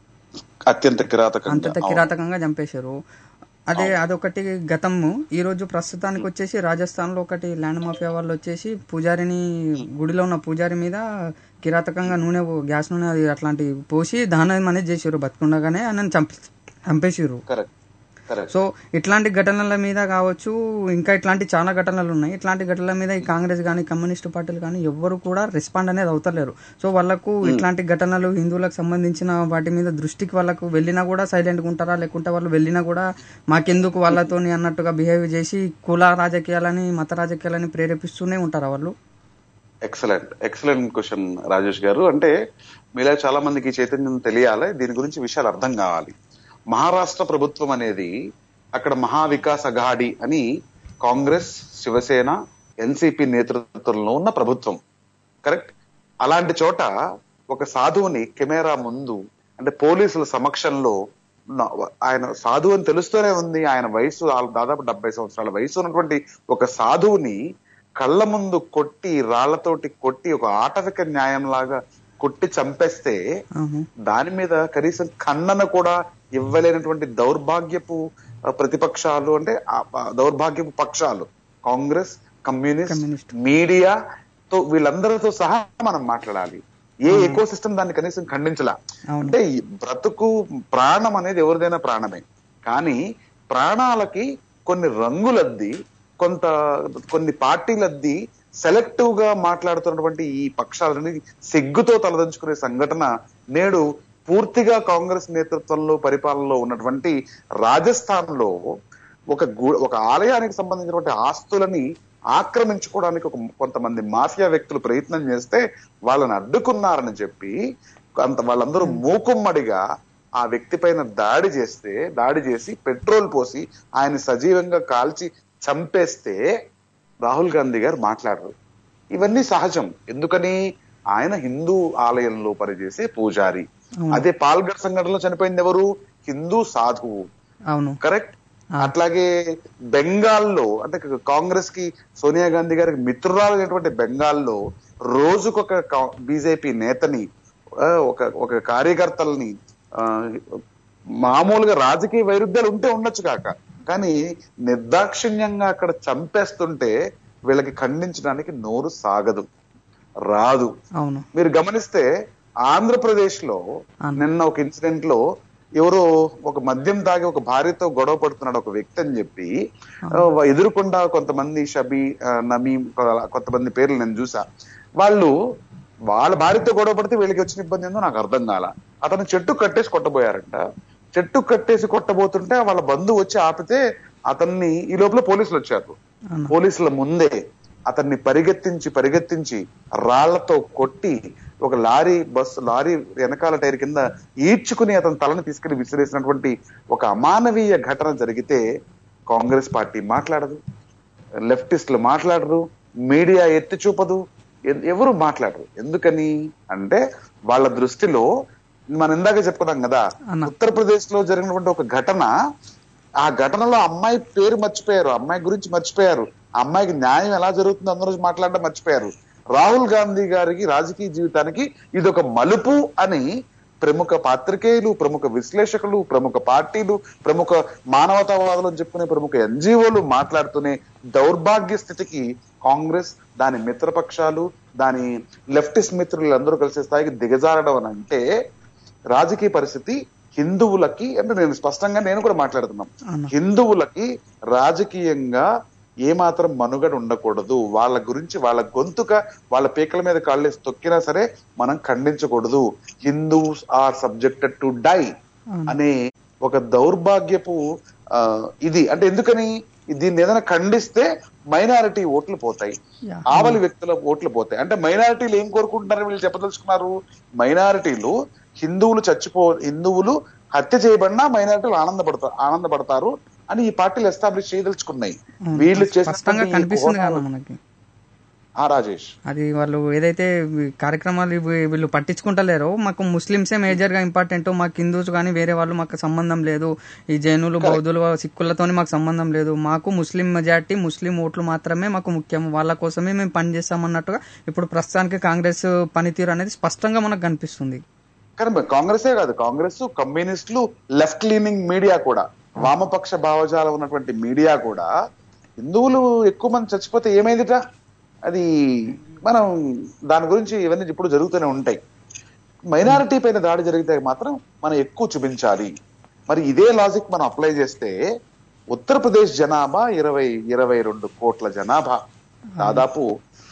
S2: అత్యంత కిరాతకంగా
S8: అంతంత కిరాతకంగా చంపేశారు అదే అదొకటి గతము ఈ రోజు ప్రస్తుతానికి వచ్చేసి రాజస్థాన్ లో ఒకటి ల్యాండ్ మాఫియా వాళ్ళు వచ్చేసి పూజారిని గుడిలో ఉన్న పూజారి మీద కిరాతకంగా నూనె గ్యాస్ నూనె అది అట్లాంటి పోసి దానం అనేది చేసారు బతుకుండగానే ఆయన చంపే చంపేసారు
S2: కరెక్ట్ కరెక్ట్
S8: సో ఇట్లాంటి ఘటనల మీద కావచ్చు ఇంకా ఇట్లాంటి చాలా ఘటనలు ఉన్నాయి ఇట్లాంటి ఘటనల మీద ఈ కాంగ్రెస్ కానీ కమ్యూనిస్ట్ పార్టీలు కానీ ఎవ్వరు కూడా రెస్పాండ్ అనేది అవుతలేరు సో వాళ్ళకు ఇట్లాంటి ఘటనలు హిందువులకు సంబంధించిన వాటి మీద దృష్టికి వాళ్ళకు వెళ్ళినా కూడా సైలెంట్గా ఉంటారా లేకుంటే వాళ్ళు వెళ్ళినా కూడా మాకెందుకు వాళ్ళతోని అన్నట్టుగా బిహేవ్ చేసి కుల రాజకీయాలని మత రాజకీయాలని ప్రేరేపిస్తూనే ఉంటారా వాళ్ళు
S2: ఎక్సలెంట్ ఎక్సలెంట్ క్వశ్చన్ రాజేష్ గారు అంటే మీలా చాలా మందికి ఈ చైతన్యం తెలియాలి దీని గురించి విషయాలు అర్థం కావాలి మహారాష్ట్ర ప్రభుత్వం అనేది అక్కడ మహావికాస్ అఘాడి అని కాంగ్రెస్ శివసేన ఎన్సిపి నేతృత్వంలో ఉన్న ప్రభుత్వం కరెక్ట్ అలాంటి చోట ఒక సాధువుని కెమెరా ముందు అంటే పోలీసుల సమక్షంలో ఉన్న- ఆయన సాధువు అని తెలుస్తూనే ఉంది ఆయన వయసు ఆ- దాదాపు డెబ్బై సంవత్సరాల వయసు ఉన్నటువంటి ఒక సాధువుని కళ్ళ ముందు కొట్టి రాళ్లతోటి కొట్టి ఒక ఆటవిక న్యాయం లాగా కొట్టి చంపేస్తే
S8: ఆహా.
S2: దాని మీద కనీసం ఖండన కూడా ఇవ్వలేనటువంటి దౌర్భాగ్యపు ఆ, ప్రతిపక్షాలు అంటే ఆ, ఆ, దౌర్భాగ్యపు పక్షాలు కాంగ్రెస్ కమ్యూనిస్ట్
S8: కమ్యూనిస్ట్.
S2: మీడియా తో వీళ్ళందరితో సహా మనం మాట్లాడాలి ఏ ఎకో సిస్టమ్ దాన్ని కనీసం ఖండించలా
S8: అవును.
S2: అంటే ఈ బ్రతుకు ప్రాణం అనేది ఎవరిదైనా ప్రాణమే కానీ ప్రాణాలకి కొన్ని రంగులద్ది కొంత కొన్ని పార్టీలద్ది సెలెక్టివ్ గా మాట్లాడుతున్నటువంటి ఈ పక్షాలని సిగ్గుతో తలదంచుకునే సంఘటన నేడు పూర్తిగా కాంగ్రెస్ నేతృత్వంలో పరిపాలనలో ఉన్నటువంటి రాజస్థాన్ లో ఒక గు- ఒక ఆలయానికి సంబంధించినటువంటి ఆస్తులని ఆక్రమించుకోవడానికి ఒక కొంతమంది మాఫియా వ్యక్తులు ప్రయత్నం చేస్తే వాళ్ళని అడ్డుకున్నారని చెప్పి అంత వాళ్ళందరూ మూకుమ్మడిగా ఆ వ్యక్తి పైన దాడి చేస్తే దాడి చేసి పెట్రోల్ పోసి ఆయన సజీవంగా కాల్చి చంపేస్తే రాహుల్ గాంధీ గారు మాట్లాడరు ఇవన్నీ సహజం ఎందుకని ఆయన హిందూ ఆలయంలో పనిచేసే పూజారి అదే పాల్గర్ సంఘటనలో చనిపోయింది ఎవరు హిందూ సాధువు
S8: అవును
S2: కరెక్ట్ అట్లాగే బెంగాల్లో అంటే కాంగ్రెస్ కి సోనియా గాంధీ గారికి మిత్రురాలైనటువంటి బెంగాల్లో రోజుకొక బీజేపీ నేతని ఆ, ఒక ఒక కార్యకర్తల్ని ఆ, మామూలుగా రాజకీయ వైరుధ్యాలు ఉంటే ఉండొచ్చు కాక కానీ నిర్దాక్షిణ్యంగా అక్కడ చంపేస్తుంటే వీళ్ళకి ఖండించడానికి నోరు సాగదు రాదు
S8: అవును
S2: మీరు గమనిస్తే ఆంధ్రప్రదేశ్ లో నిన్న ఒక ఇన్సిడెంట్ లో ఎవరో ఒక మద్యం తాగి ఒక భార్యతో గొడవ పడుతున్నాడు ఒక వ్యక్తి అని చెప్పి ఆ, ఎదురుకుండా కొంతమంది షబీ ఆ, నమీం కొ- కొంతమంది పేర్లు నేను చూసా వాళ్ళు వాళ్ళ భార్యతో గొడవ పడితే వీళ్ళకి వచ్చిన ఇబ్బంది ఏందో నాకు అర్థం కాల అతను చెట్టు కట్టేసి కొట్టబోయారంట చెట్టు కట్టేసి కొట్టబోతుంటే వాళ్ళ బంధువు వచ్చి ఆపితే అతన్ని ఈ లోపల పోలీసులు వచ్చారు పోలీసుల ముందే అతన్ని పరిగెత్తించి పరిగెత్తించి రాళ్లతో కొట్టి ఒక లారీ బస్సు లారీ వెనకాల టైర్ కింద ఈడ్చుకుని అతని తలని తీసుకెళ్లి విసిరేసినటువంటి ఒక అమానవీయ ఘటన జరిగితే కాంగ్రెస్ పార్టీ మాట్లాడదు లెఫ్టిస్టులు మాట్లాడరు మీడియా ఎత్తి చూపదు ఎ- ఎవరు మాట్లాడరు ఎందుకని అంటే వాళ్ళ దృష్టిలో మనం ఇందాక చెప్పుకున్నాం కదా ఉత్తరప్రదేశ్ లో జరిగినటువంటి ఒక ఘటన ఆ ఘటనలో అమ్మాయి పేరు మర్చిపోయారు అమ్మాయి గురించి మర్చిపోయారు ఆ అమ్మాయికి న్యాయం ఎలా జరుగుతుందో అందరూ మాట్లాడడం మర్చిపోయారు రాహుల్ గాంధీ గారికి రాజకీయ జీవితానికి ఇది ఒక మలుపు అని ప్రముఖ పాత్రికేయులు ప్రముఖ విశ్లేషకులు ప్రముఖ పార్టీలు ప్రముఖ మానవతావాదులు అని చెప్పుకునే ప్రముఖ ఎన్జిఓలు మాట్లాడుతూనే దౌర్భాగ్య స్థితికి కాంగ్రెస్ దాని మిత్రపక్షాలు దాని లెఫ్టిస్ట్ మిత్రులు అందరూ కలిసే స్థాయికి దిగజారడం అని అంటే రాజకీయ పరిస్థితి హిందువులకి అంటే నేను స్పష్టంగా నేను కూడా మాట్లాడుతున్నాను హిందువులకి రాజకీయంగా ఏమాత్రం మనుగడ ఉండకూడదు వాళ్ళ గురించి వాళ్ళ గొంతుక వాళ్ళ పీకల మీద కాళ్ళేసి తొక్కినా సరే మనం ఖండించకూడదు Hindus are subjected to die అనే ఒక దౌర్భాగ్యపు ఆ, ఇది అంటే ఎందుకని దీన్ని ఏదైనా ఖండిస్తే మైనారిటీ ఓట్లు పోతాయి
S8: Yeah.
S2: ఆవలి వ్యక్తుల ఓట్లు పోతాయి అంటే మైనారిటీలు ఏం కోరుకుంటున్నారు వీళ్ళు చెప్పదలుచుకున్నారు మైనారిటీలు హిందువులు చచ్చిపో హిందువులు హత్య చేయబడినా మైనారిటీలు ఆనందపడతారు ఆనందపడతారు అని ఈ పార్టీలు ఎస్టాబ్లిష్ చేయదలుచుకున్నాయి వీళ్ళు
S8: స్పష్టంగా
S2: చేసిన
S8: కనిపిస్తుంది కదా మనకి
S2: ఆ రాజేష్
S8: అది వాళ్ళు ఏదైతే ఈ కార్యక్రమాలు ఇవి వీళ్ళు పట్టించుకుంటలేరో మాకు ముస్లింసే మేజర్ గా ఇంపార్టెంట్ మాకు హిందూస్ కానీ వేరే వాళ్ళు మాకు సంబంధం లేదు ఈ జైనులు బౌద్ధులు సిక్కులతోని మాకు సంబంధం లేదు మాకు ముస్లిం మెజార్టీ ముస్లిం ఓట్లు మాత్రమే మాకు ముఖ్యం వాళ్ళ కోసమే మేము పని చేస్తామన్నట్టుగా ఇప్పుడు ప్రస్తుతానికి కాంగ్రెస్ పనితీరు అనేది స్పష్టంగా మనకు కనిపిస్తుంది
S2: కానీ కాంగ్రెసే కాదు కాంగ్రెస్ కమ్యూనిస్టులు లెఫ్ట్ లీనింగ్ మీడియా కూడా వామపక్ష భావజాలం ఉన్నటువంటి మీడియా కూడా హిందువులు ఎక్కువ మంది చచ్చిపోతే ఏమైందిట అది మనం దాని గురించి ఇవన్నీ ఇప్పుడు జరుగుతూనే ఉంటాయి మైనారిటీ పైన దాడి జరిగితే మాత్రం మనం ఎక్కువ చూపించాలి మరి ఇదే లాజిక్ మనం అప్లై చేస్తే ఉత్తరప్రదేశ్ జనాభా ఇరవై ఇరవై రెండు కోట్ల జనాభా దాదాపు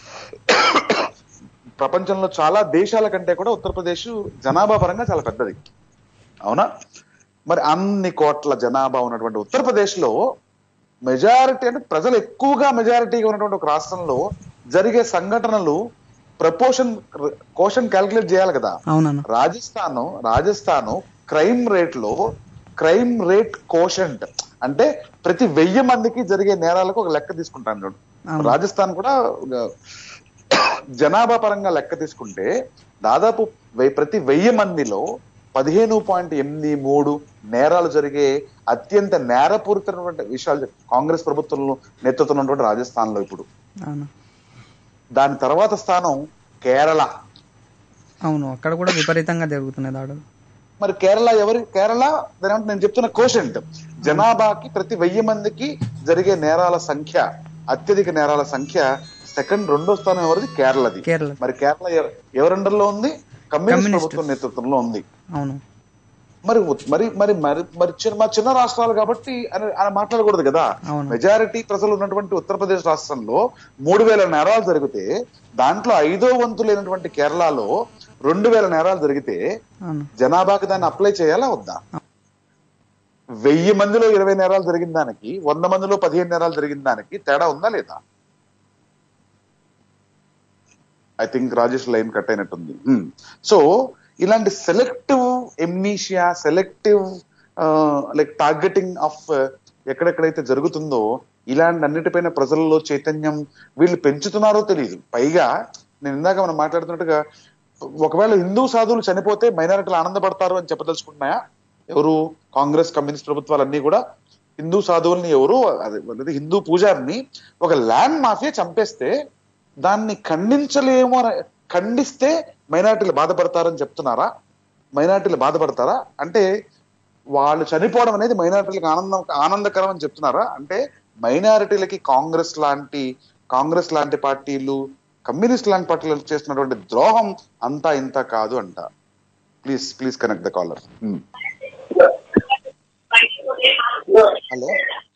S2: ప్రపంచంలో చాలా దేశాల కంటే కూడా ఉత్తరప్రదేశ్ జనాభా పరంగా చాలా పెద్దది అవునా మరి అన్ని కోట్ల జనాభా ఉన్నటువంటి ఉత్తరప్రదేశ్ లో మెజారిటీ అంటే ప్రజలు ఎక్కువగా మెజారిటీగా ఉన్నటువంటి ఒక రాష్ట్రంలో జరిగే సంఘటనలు ప్రపోర్షన్ కోషన్ క్యాలిక్యులేట్ చేయాలి కదా
S8: అవునన్న
S2: రాజస్థాన్ రాజస్థాన్ క్రైమ్ రేట్ లో క్రైమ్ రేట్ కోషంట్ అంటే ప్రతి వెయ్యి మందికి జరిగే నేరాలకు ఒక లెక్క తీసుకుంటాను చూడు
S8: అవును.
S2: రాజస్థాన్ కూడా ఒక జనాభా పరంగా లెక్క తీసుకుంటే దాదాపు వెయ్యి- ప్రతి వెయ్యి మందిలో పదిహేను పాయింట్ ఎనిమిది మూడు నేరాలు జరిగే అత్యంత నేరపూరితమైనటువంటి విషయాలు కాంగ్రెస్ ప్రభుత్వంలో నేతృత్వం ఉన్నటువంటి రాజస్థాన్ లో ఇప్పుడు
S8: అవును
S2: దాని తర్వాత స్థానం కేరళ
S8: అవును అక్కడ కూడా విపరీతంగా జరుగుతున్నాయి దాడులు
S2: మరి కేరళ ఎవరి కేరళ దాని ఏమంటే నేను చెప్తున్న కోషంట్ జనాభాకి ప్రతి వెయ్యి మందికి జరిగే నేరాల సంఖ్య అత్యధిక నేరాల సంఖ్య సెకండ్ రెండో స్థానం ఎవరిది కేరళది
S8: కేరళ
S2: మరి కేరళ ఎవ- ఎవరి అండర్లో ఉంది కమ్యూనిస్ట్
S8: కమ్యూనిస్ట్.
S2: ప్రభుత్వం నేతృత్వంలో ఉంది
S8: అవును
S2: మరి ఉత్- మరి మరి మరి మరి చిన్న మా చిన్న రాష్ట్రాలు కాబట్టి అని అని మాట్లాడకూడదు కదా
S8: అవును.
S2: మెజారిటీ ప్రజలు ఉన్నటువంటి ఉత్తరప్రదేశ్ రాష్ట్రంలో మూడు వేల నేరాలు జరిగితే దాంట్లో ఐదో వంతు లేనటువంటి కేరళలో రెండు వేల నేరాలు జరిగితే
S8: అవును
S2: జనాభాకి దాన్ని అప్లై చేయాలా వద్దా వెయ్యి మందిలో ఇరవై నేరాలు జరిగిన దానికి వంద మందిలో పదిహేను నేరాలు జరిగిన దానికి తేడా ఉందా లేదా I think Rajesh line cut అయినట్టుంది సో ఇలాంటి selective amnesia selective like targeting of ఎక్కడెక్కడైతే జరుగుతుందో ఇలాంటి అన్నిటిపైన ప్రజల్లో చైతన్యం వీళ్ళు పెంచుతున్నారో తెలియదు పైగా నేను ఇందాక మనం మాట్లాడుతున్నట్టుగా ఒకవేళ హిందూ సాధువులు చనిపోతే మైనారిటీలు ఆనందపడతారు అని చెప్పదలుచుకుంటున్నాయా ఎవరు కాంగ్రెస్ కమ్యూనిస్ట్ ప్రభుత్వాలన్నీ కూడా హిందూ సాధువుల్ని ఎవరు అదే అదే హిందూ పూజారిని ఒక ల్యాండ్ మాఫియా చంపేస్తే దాన్ని ఖండించలేము అని ఖండిస్తే మైనార్టీలు బాధపడతారని చెప్తున్నారా మైనార్టీలు బాధపడతారా అంటే వాళ్ళు చనిపోవడం అనేది మైనారిటీలకు ఆనందం ఆనందకరం అని చెప్తున్నారా అంటే మైనారిటీలకి కాంగ్రెస్ లాంటి కాంగ్రెస్ లాంటి పార్టీలు కమ్యూనిస్ట్ లాంటి పార్టీలు చేస్తున్నటువంటి ద్రోహం అంతా ఇంత కాదు అంట please please connect the caller hello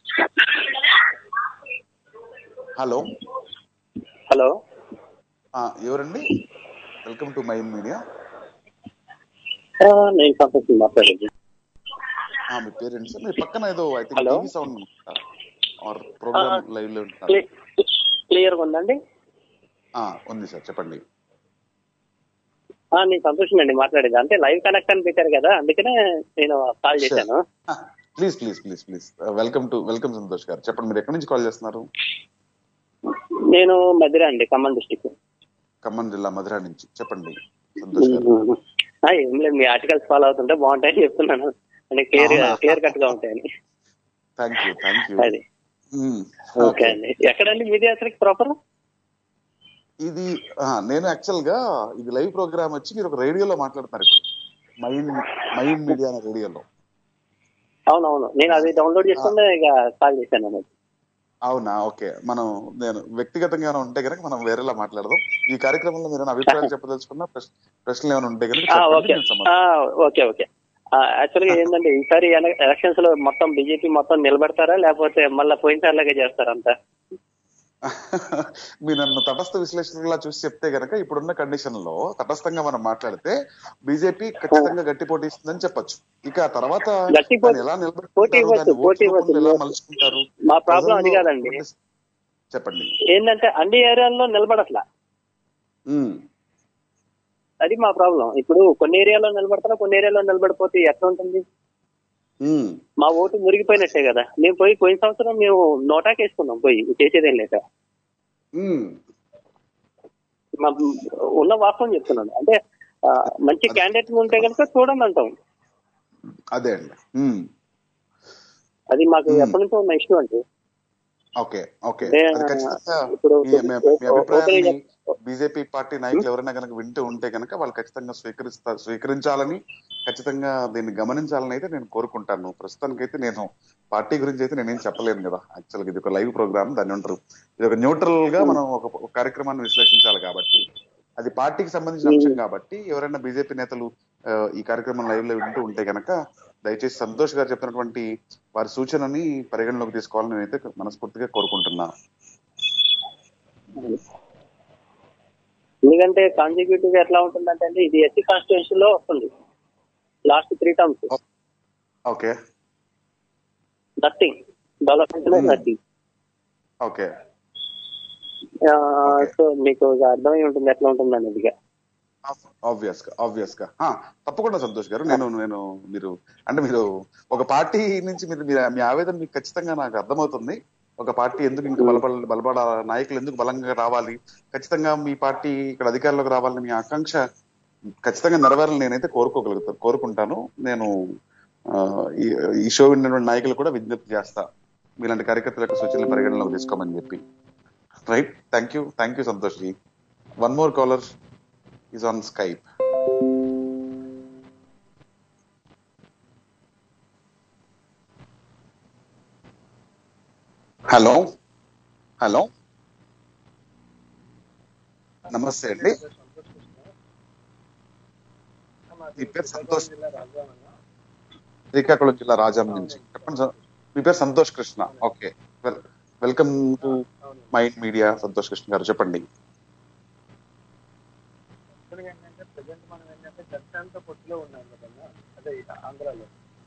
S2: hello
S9: hello
S2: ఎవరండి వెల్కమ్ టు మై మీడియా
S9: ఆ, నేను సంతోష్ మాట్లాడేది
S2: మీ పేరెంట్ సార్ మీ పక్కన ఏదో I think
S9: Hello.
S2: TV sound or program live లో ఉంటున్నారు
S9: క్లి- క్లియర్ గా ఉందండి
S2: ఆ, ఉంది సార్ చెప్పండి
S9: ఆ, నేను సంతోషం అండి మాట్లాడేది అంటే లైవ్ కనెక్ట్ అని పెట్టారు కదా అందుకనే నేను కాల్ చేశాను
S2: please please please please welcome to welcome Santosh గారు చెప్పండి మీరు ఎక్కడి నుంచి కాల్ చేస్తున్నారు
S9: నేను మధుర అండి ఖమ్మం డిస్టిక్
S2: ఖమ్మం జిల్లా మధుర నుంచి చెప్పండి సంతోష్ గారు
S9: ఏం లేదు మీ ఆర్టికల్స్ ఫాలో అవుతుంటే బాగుంటాయని చెప్తున్నాను అంటే క్లియర్
S2: అవునా?
S9: క్లియర్ కట్ గా ఉంటాయని
S2: థ్యాంక్ యూ థ్యాంక్ యూ
S9: అది ఓకే అండి ఎక్కడండి మీది అసలు ప్రాపర్
S2: ఇది ఆ, నేను యాక్చువల్ గా ఇది లైవ్ ప్రోగ్రామ్ వచ్చి మీరు ఒక రేడియోలో మాట్లాడుతున్నారు ఇప్పుడు మైండ్ మైండ్ మీడియా అనే రేడియోలో
S9: అవునవును నేను అది డౌన్లోడ్ చేసుకుంటే ఇక కాల్ చేశాను అన్నది
S2: అవునా ఓకే మనం నేను వ్యక్తిగతంగా ఏమైనా ఉంటే కనుక మనం వేరేలా మాట్లాడదాం ఈ కార్యక్రమంలో మీరు ఏమైనా అభిప్రాయాలు చెప్పదలుచుకున్న ప్రశ్న- ప్రశ్నలు ఏమైనా ఉంటే కనుక
S9: ఆ,
S2: చెప్పండి,
S9: ఓకే
S2: నేను సమాధానం
S9: ఆ, ఓకే ఓకే యాక్చువల్ గా ఏంటంటే ఈసారి ఎలక్షన్స్ లో మొత్తం బీజేపీ మొత్తం నిలబెడతారా లేకపోతే మళ్ళీ పోయినసారి లాగే చేస్తారా అంతా
S2: మీరు నన్ను తటస్థ విశ్లేషకులా చూసి చెప్తే గనక ఇప్పుడున్న కండిషన్ లో తటస్థంగా మనం మాట్లాడితే బీజేపీ ఖచ్చితంగా గట్టి పోటీ ఇస్తుందని చెప్పొచ్చు ఇక ఆ తర్వాత
S9: గట్టి పోటీ-
S2: దాన్ని ఎలా
S9: పోటీ
S2: నిలబెట్టుకుంటారు
S9: ఇవ్వచ్చు,
S2: దాన్ని
S9: పోటీ
S2: ఓట్ల రూపంలో ఎలా
S9: ఇవ్వచ్చు.
S2: మలుచుకుంటారు
S9: మా ప్రాబ్లం అది
S2: ప్రజల్లో
S9: కాదండి
S2: ఎటువంటి- చెప్పండి
S9: ఏంటంటే అన్ని ఏరియాల్లో నిలబడట్లా
S2: ఉమ్,
S9: అది మా ప్రాబ్లం ఇప్పుడు కొన్ని ఏరియాలో నిలబడతారా కొన్ని ఏరియాలో నిలబడిపోతే ఎట్లా ఉంటుంది
S2: ఉమ్,
S9: మా ఓటు మురిగిపోయినట్టే కదా మేము పోయి పోయిన సంవత్సరం మేము నోటాకేసుకున్నాం పోయి చేసేదేం లేక
S2: ఉమ్.
S9: మా ఉన్న వాస్తవం చెప్తున్నాను అంటే ఆ, మంచి క్యాండిడేట్ ఉంటే కనుక చూడండి అంటాం
S2: అదే అండి ఉమ్,
S9: అది మాకు
S2: Hmm.
S9: ఎప్పటి నుంచో ఉన్న ఇష్యూ అంటే
S2: ఓకే ఓకే
S9: ఏ,
S2: అది ఖచ్చితంగా
S9: ఇప్పుడు
S2: మీ- మీ- మీ అభిప్రాయాన్ని
S9: ఓకే.
S2: బీజేపీ పార్టీ నాయకులు ఎవరైనా కనుక వింటూ ఉంటే కనుక వాళ్ళు ఖచ్చితంగా స్వీకరిస్తారు స్వీకరించాలని ఖచ్చితంగా దీన్ని గమనించాలని అయితే నేను కోరుకుంటాను ప్రస్తుతానికైతే నేను పార్టీ గురించి అయితే నేనేం చెప్పలేను కదా యాక్చువల్గా ఇది ఒక లైవ్ ప్రోగ్రామ్ దాన్ని ఉంటారు ఇది ఒక న్యూట్రల్ గా మనం ఒక ఒక కార్యక్రమాన్ని విశ్లేషించాలి కాబట్టి అది పార్టీకి సంబంధించిన అంశం కాబట్టి ఎవరైనా బీజేపీ నేతలు ఆ, ఈ కార్యక్రమం లైవ్ లో వింటూ ఉంటే కనుక దయచేసి సంతోష్ గారు చెప్పినటువంటి వారి సూచనని పరిగణలోకి తీసుకోవాలని నేనైతే మనస్ఫూర్తిగా కోరుకుంటున్నా
S9: ఎందుకంటే కాన్సిక్యూటివ్ ఎట్లా ఉంటుందంటే అండి ఇది ఎస్సీ కాన్స్టిట్యూన్సీ లో వస్తుంది last three terms
S2: okay
S9: nothing development లో
S2: Hmm.
S9: నథింగ్
S2: ఓకే
S9: సో మీకు ఇక అర్థమై ఉంటుంది ఎట్లా ఉంటుంది అనేది ఇక.
S2: ఆబ్వియస్ గా ఆబ్వియస్ గా ఆ, తప్పకుండా సంతోష్ గారు నేను నేను మీరు అంటే మీరు ఒక పార్టీ నుంచి మీరు మీ- మీ ఆవేదన మీకు ఖచ్చితంగా నాకు అర్థమవుతుంది ఒక పార్టీ ఎందుకు ఇంకా బలపడ బలపడ నాయకులు ఎందుకు బలంగా రావాలి ఖచ్చితంగా మీ పార్టీ ఇక్కడ అధికారంలోకి రావాలని మీ ఆకాంక్ష ఖచ్చితంగా నెరవేరాలని నేనైతే కోరుకోగలుగుతాను కోరుకుంటాను నేను ఆ, ఈ- ఈ షో విన్నటువంటి నాయకులు కూడా విజ్ఞప్తి చేస్తా మీలాంటి కార్యకర్తల యొక్క సూచనలు పరిగణలోకి తీసుకోమని చెప్పి right thank you thank you Santosh ji one more caller is on Skype. Hello hello నమస్తే అండి మీ పేరు సంతోష్ శ్రీకాకుళం జిల్లా రాజాం నుంచి చెప్పండి సార్ మీ పేరు Santosh Krishna okay welcome to Mind Media Santosh Krishna గారు చెప్పండి
S10: ఏంటంటే ప్రజెంట్ మనం ఏంటంటే జనసేనతో పొత్తులో ఉన్నాం కదా అదే ఆంధ్రాలో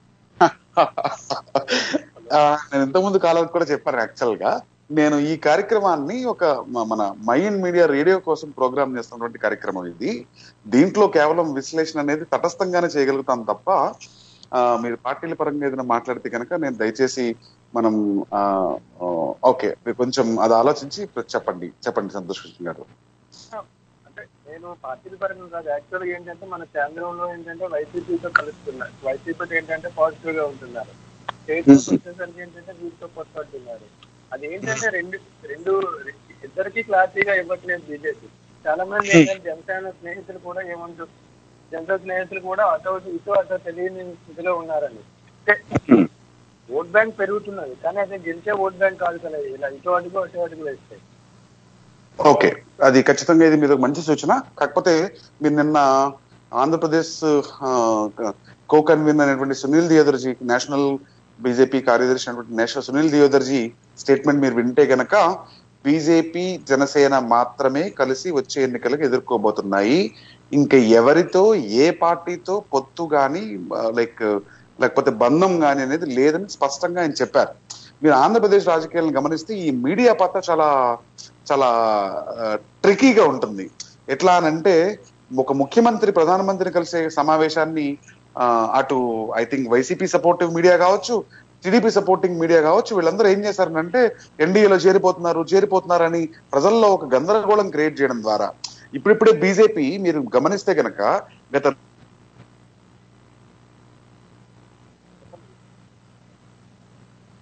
S2: ఆ, నేను ఇంతకుముందు కాలం కూడా చెప్పాను యాక్చువల్ గా నేను ఈ కార్యక్రమాన్ని ఒక మ- మన మైండ్ మీడియా రేడియో కోసం ప్రోగ్రామ్ చేస్తున్నటువంటి కార్యక్రమం ఇది దీంట్లో కేవలం విశ్లేషణ అనేది తటస్థంగానే చేయగలుగుతాం తప్ప ఆ, మీరు పార్టీల పరంగా ఏదైనా మాట్లాడితే కనుక నేను దయచేసి మనం ఆ, ఆ, ఓకే మీరు కొంచెం అది ఆలోచించి చెప్పండి చెప్పండి సంతోష్ కృష్ణ గారు
S10: అంటే నేను పార్టీల పరంగా కాదు యాక్చువల్గా ఏంటంటే మన కేంద్రంలో ఏంటంటే వైసీపీతో కలుస్తున్నారు వైసీపీ ఏంటంటే పాజిటివ్ గా ఉంటున్నారు స్టేట్ వచ్చేసరికి ఏంటంటే వీటితో పొత్తుపడుతున్నారు అది ఏంటంటే రెండు రెండు ఇద్దరికి క్లారిటీగా ఇవ్వట్లేదు బీజేపీ చాలా మంది ఏంటంటే జనసేన స్నేహితులు కూడా ఏమంటారు జనసేన స్నేహితులు కూడా అటో ఇటు అటో తెలియని స్థితిలో ఉన్నారని అంటే ఓట్ బ్యాంక్ పెరుగుతున్నది కానీ అది గెలిచే ఓట్ బ్యాంక్ కాదు కదా ఇలా ఇటు అడుగు అటు అడుగు వేస్తే
S2: ఓకే అది ఖచ్చితంగా ఇది మీరు మంచి సూచన కాకపోతే మీరు నిన్న ఆంధ్రప్రదేశ్ కో కన్వీనర్ అయినటువంటి సునీల్ దియోదర్జీ నేషనల్ బీజేపీ కార్యదర్శి అయినటువంటి నేషనల్ సునీల్ దియోదర్జీ స్టేట్మెంట్ మీరు వింటే గనక బీజేపీ జనసేన మాత్రమే కలిసి వచ్చే ఎన్నికలకు ఎదుర్కోబోతున్నాయి ఇంకా ఎవరితో ఏ పార్టీతో పొత్తు గాని లైక్ లేకపోతే బంధం గాని అనేది లేదని స్పష్టంగా ఆయన చెప్పారు మీరు ఆంధ్రప్రదేశ్ రాజకీయాలను గమనిస్తే ఈ మీడియా పాత్ర చాలా చాలా ట్రికీగా ఉంటుంది ఎట్లా అనంటే ఒక ముఖ్యమంత్రి ప్రధానమంత్రిని కలిసే సమావేశాన్ని ఆ, అటు I think YCP supportive media కావచ్చు టీడీపీ సపోర్టింగ్ మీడియా కావచ్చు వీళ్ళందరూ ఏం చేశారంటే ఎన్డీఏలో చేరిపోతున్నారు చేరిపోతున్నారని ప్రజల్లో ఒక గందరగోళం క్రియేట్ చేయడం ద్వారా ఇప్పుడిప్పుడే బీజేపీ మీరు గమనిస్తే గనక గత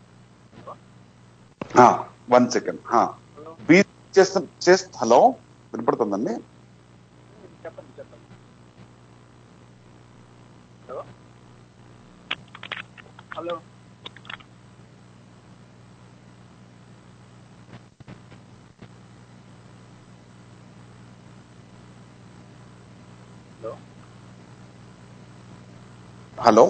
S2: వన్ సెకండ్ బీజేపీ చేస్తున్న చేస్త హలో వినపడుతుందండి
S10: చెప్పండి చెప్పండి hello hello hello
S2: hello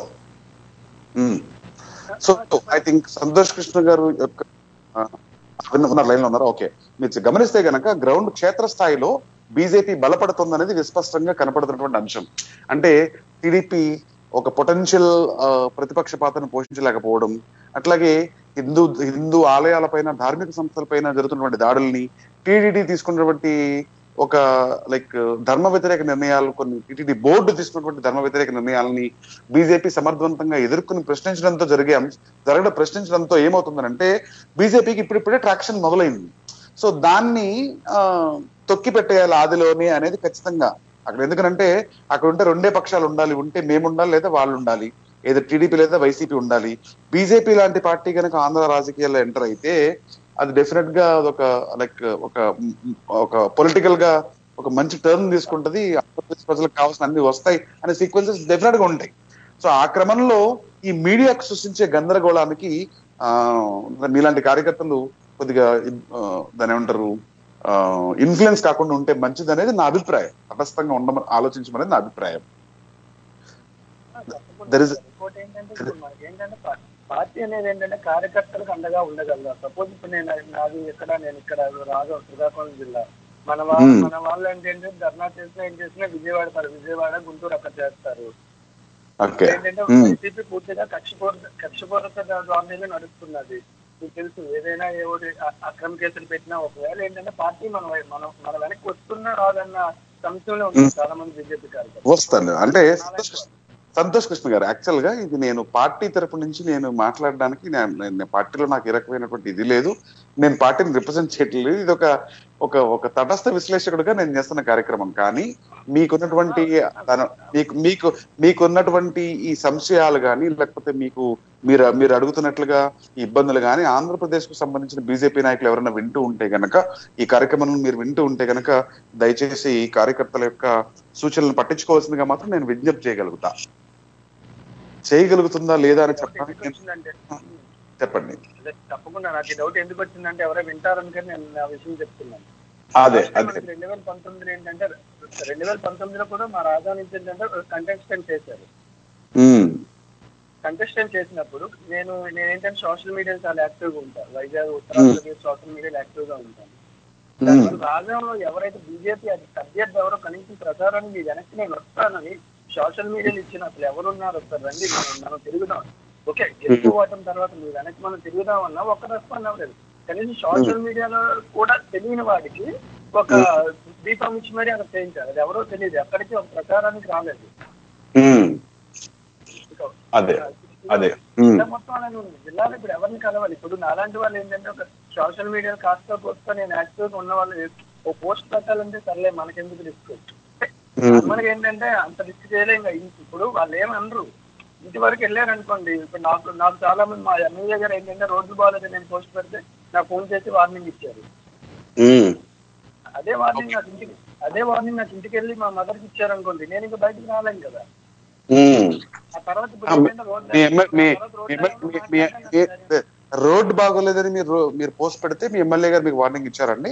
S2: so I think Santosh Krishna గారు యొక్క ఆ, విన్న- ఉన్న లైన్ లో ఉన్నారు ఓకే మీరు గమనిస్తే గనక గ్రౌండ్ క్షేత్రస్థాయిలో బీజేపీ బలపడుతుందనేది విస్పష్టంగా కనపడుతున్నటువంటి అంశం అంటే టీడీపీ ఒక పొటెన్షియల్ ప్రతిపక్ష పాత్రను పోషించలేకపోవడం అట్లాగే హిందూ హిందూ ఆలయాలపైన ధార్మిక సంస్థలపైన జరుగుతున్నటువంటి దాడుల్ని టీడీడీ తీసుకున్నటువంటి ఒక లైక్ ధర్మ వ్యతిరేక నిర్ణయాలు కొన్ని టీటీడీ బోర్డు తీసుకున్నటువంటి ధర్మ వ్యతిరేక నిర్ణయాలని బీజేపీ సమర్థవంతంగా ఎదుర్కొని ప్రశ్నించడంతో జరిగే అంశ- జరగడం ప్రశ్నించడంతో ఏమవుతుందనంటే బీజేపీకి ఇప్పుడిప్పుడే ట్రాక్షన్ మొదలైంది సో దాన్ని ఆ, తొక్కి పెట్టేయాలి ఆదిలోనే అనేది ఖచ్చితంగా అక్కడ ఎందుకనంటే అక్కడ ఉంటే రెండే పక్షాలు ఉండాలి ఉంటే మేము ఉండాలి లేదా వాళ్ళు ఉండాలి ఏదో టీడీపీ లేదా వైసీపీ ఉండాలి బీజేపీ లాంటి పార్టీ కనుక ఆంధ్ర రాజకీయాల్లో ఎంటర్ అయితే అది డెఫినెట్ గా అదొక లైక్ ఒక ఒక పొలిటికల్ గా ఒక మంచి టర్న్ తీసుకుంటది ఆంధ్రప్రదేశ్ ప్రజలకు కావాల్సిన అన్ని వస్తాయి అనే సీక్వెన్సెస్ డెఫినెట్ గా ఉంటాయి సో ఆ క్రమంలో ఈ మీడియాకు సృష్టించే గందరగోళానికి ఆ మీలాంటి కార్యకర్తలు కొద్దిగా ఆ, దాని ఏమంటారు ఇన్ఫ్లుయెన్స్ కాకుండా ఉంటే మంచిది అనేది నా అభిప్రాయం తటస్థంగా ఉండమని ఆలోచించమనేది నా అభిప్రాయం There is-
S10: ఇంకోటి ఏంటంటే ఇప్పుడు మనకి ఏంటంటే పా- పార్టీ అనేది ఏంటంటే కార్యకర్తలకు అండగా ఉండగలరు సపోజ్ ఇప్పుడు నేను నాది ఇక్కడ నేను ఇక్కడ రాజు శ్రీకాకుళం జిల్లా మన వాళ్ళు
S2: Hmm.
S10: మన వాళ్ళు ఏంటంటే ధర్నా చేసినా ఏం చేసినా విజయవాడ పరి విజయవాడ గుంటూరు అక్కడ చేస్తారు
S2: ఓకే
S10: ఏంటంటే
S2: ఉమ్,
S10: వైసీపీ పూర్తిగా కక్షపూరిత కక్షపూరిత ద్వారానే నడుస్తున్నది మీకు తెలుసు ఏదైనా ఏవోటి అ- అక్రమ కేసులు పెట్టినా ఒకవేళ ఏంటంటే పార్టీ మన వై- మన మన వెనక్కి వస్తున్నా రాదన్న సంశయంలో ఉంది చాలా మంది బీజేపీ కార్యకర్తలు
S2: వస్తాను అంటే సంతోష్ కృష్ణ- సంతోష్ కృష్ణ గారు యాక్చువల్ గా ఇది నేను పార్టీ తరపు నుంచి నేను మాట్లాడడానికి నేను- నేను పార్టీలో నాకు ఏ రకమైనటువంటి ఇది లేదు నేను పార్టీని రిప్రజెంట్ చేయట్లేదు ఇది ఒక ఒక ఒక తటస్థ విశ్లేషకుడుగా నేను చేస్తున్న కార్యక్రమం కానీ మీకున్నటువంటి తన- మీకు మీకు మీకున్నటువంటి ఈ సంశయాలు కానీ లేకపోతే మీకు మీరు మీరు అడుగుతున్నట్లుగా ఈ ఇబ్బందులు కానీ ఆంధ్రప్రదేశ్ కు సంబంధించిన బీజేపీ నాయకులు ఎవరైనా వింటూ ఉంటే గనక ఈ కార్యక్రమం మీరు వింటూ ఉంటే గనక దయచేసి ఈ కార్యకర్తల యొక్క సూచనలను పట్టించుకోవాల్సిందిగా మాత్రం నేను విజ్ఞప్తి చేయగలుగుతా చేయగలుగుతుందా లేదా అని
S10: డౌట్
S2: చెప్పడానికి
S10: ఎందుకు వచ్చిందంటే
S2: చెప్పండి
S10: అదే తప్పకుండా నాకు ఈ డౌట్ ఎందుకు వచ్చిందంటే ఎవరో వింటారనుకని నేను ఆ విషయం చెప్తున్నాను
S2: అదే
S10: Last time
S2: అదే
S10: మనకి రెండు వేల పంతొమ్మిదిలో ఏంటంటే రెండు వేల పంతొమ్మిదిలో కూడా మా రాజధాని నుంచి ఏంటంటే కంటెస్టెంట్ చేశారు
S2: ఉమ్,
S10: కంటెస్టెంట్ చేసినప్పుడు నేను నేను ఏంటంటే సోషల్ మీడియా చాలా యాక్టివ్ గా ఉంటాను వైజాగ్ ఉత్తరాంధ్రప్రదేశ్ సోషల్ మీడియాలో యాక్టివ్ గా ఉంటాను దానివల్ల రాజ్యంలో ఎవరైతే బీజేపీ అది అభ్యర్థి ఎవరో కనీసం ప్రచారానికి వెనక్కి నేను వస్తానని సోషల్ మీడియాలో ఇచ్చిన అసలు ఎవరున్నారు ఒకసారి రండి మనం మనం తిరుగుదాం ఓకే గెలుపుకోవటం తర్వాత మీరు వెనక్కి మనం తిరుగుదాం అన్నా ఒక్క రెస్పాండ్ అవ్వలేదు కనీసం సోషల్ మీడియాలో కూడా తెలియని వాడికి ఒక దీపం ఇచ్చి మరీ అక్కడ చేయించారు అది ఎవరో తెలియదు ఎక్కడికి ఒక ప్రచారానికి రాలేదు
S2: ఉమ్, అదే అదే ఉమ్,
S10: జిల్లా మొత్తం అలానే ఉంది జిల్లాలో ఇప్పుడు ఎవరిని కలవాలి ఇప్పుడు నాలాంటి వాళ్ళు ఏంటంటే ఒక సోషల్ మీడియా కాస్త పోస్తా నేను యాక్టివ్ గా ఉన్న వాళ్ళు ఓ పోస్ట్ పెట్టాలంటే సర్లే మనకెందుకు రిస్క్ మనకి ఏంటంటే అంత రిస్క్ చేయలేం కదా. ఇప్పుడు వాళ్ళు ఏమనరు ఇంటి వరకు వెళ్ళారనుకోండి ఇప్పుడు నాకు నాకు చాలా మంది మా ఎమ్మెల్యే గారు ఏంటంటే రోడ్లు బాగాలేదు నేను పోస్ట్ పెడితే నాకు ఫోన్ చేసి వార్నింగ్ ఇచ్చారు
S2: ఉమ్,
S10: అదే వార్నింగ్ నాకు ఇంటికి అదే వార్నింగ్ నాకు ఇంటికి వెళ్ళి మా మదర్కి ఇచ్చారు అనుకోండి నేను ఇంకా బయటకు రాలేను కదా
S2: ఉమ్.
S10: ఆ తర్వాత ఇప్పుడు
S2: ఆ,
S10: ఏంటంటే రోడ్లు
S2: మీ ఎమ్మె- మీ
S10: ఆ తర్వాత
S2: మీ
S10: రోడ్లు
S2: ఎమ్మె- మీ- మీ- మీ- రోడ్ బాగోలేదని మీరు రో- మీరు పోస్ట్ పెడితే మీ ఎమ్మెల్యే గారు మీకు వార్నింగ్ ఇచ్చారండి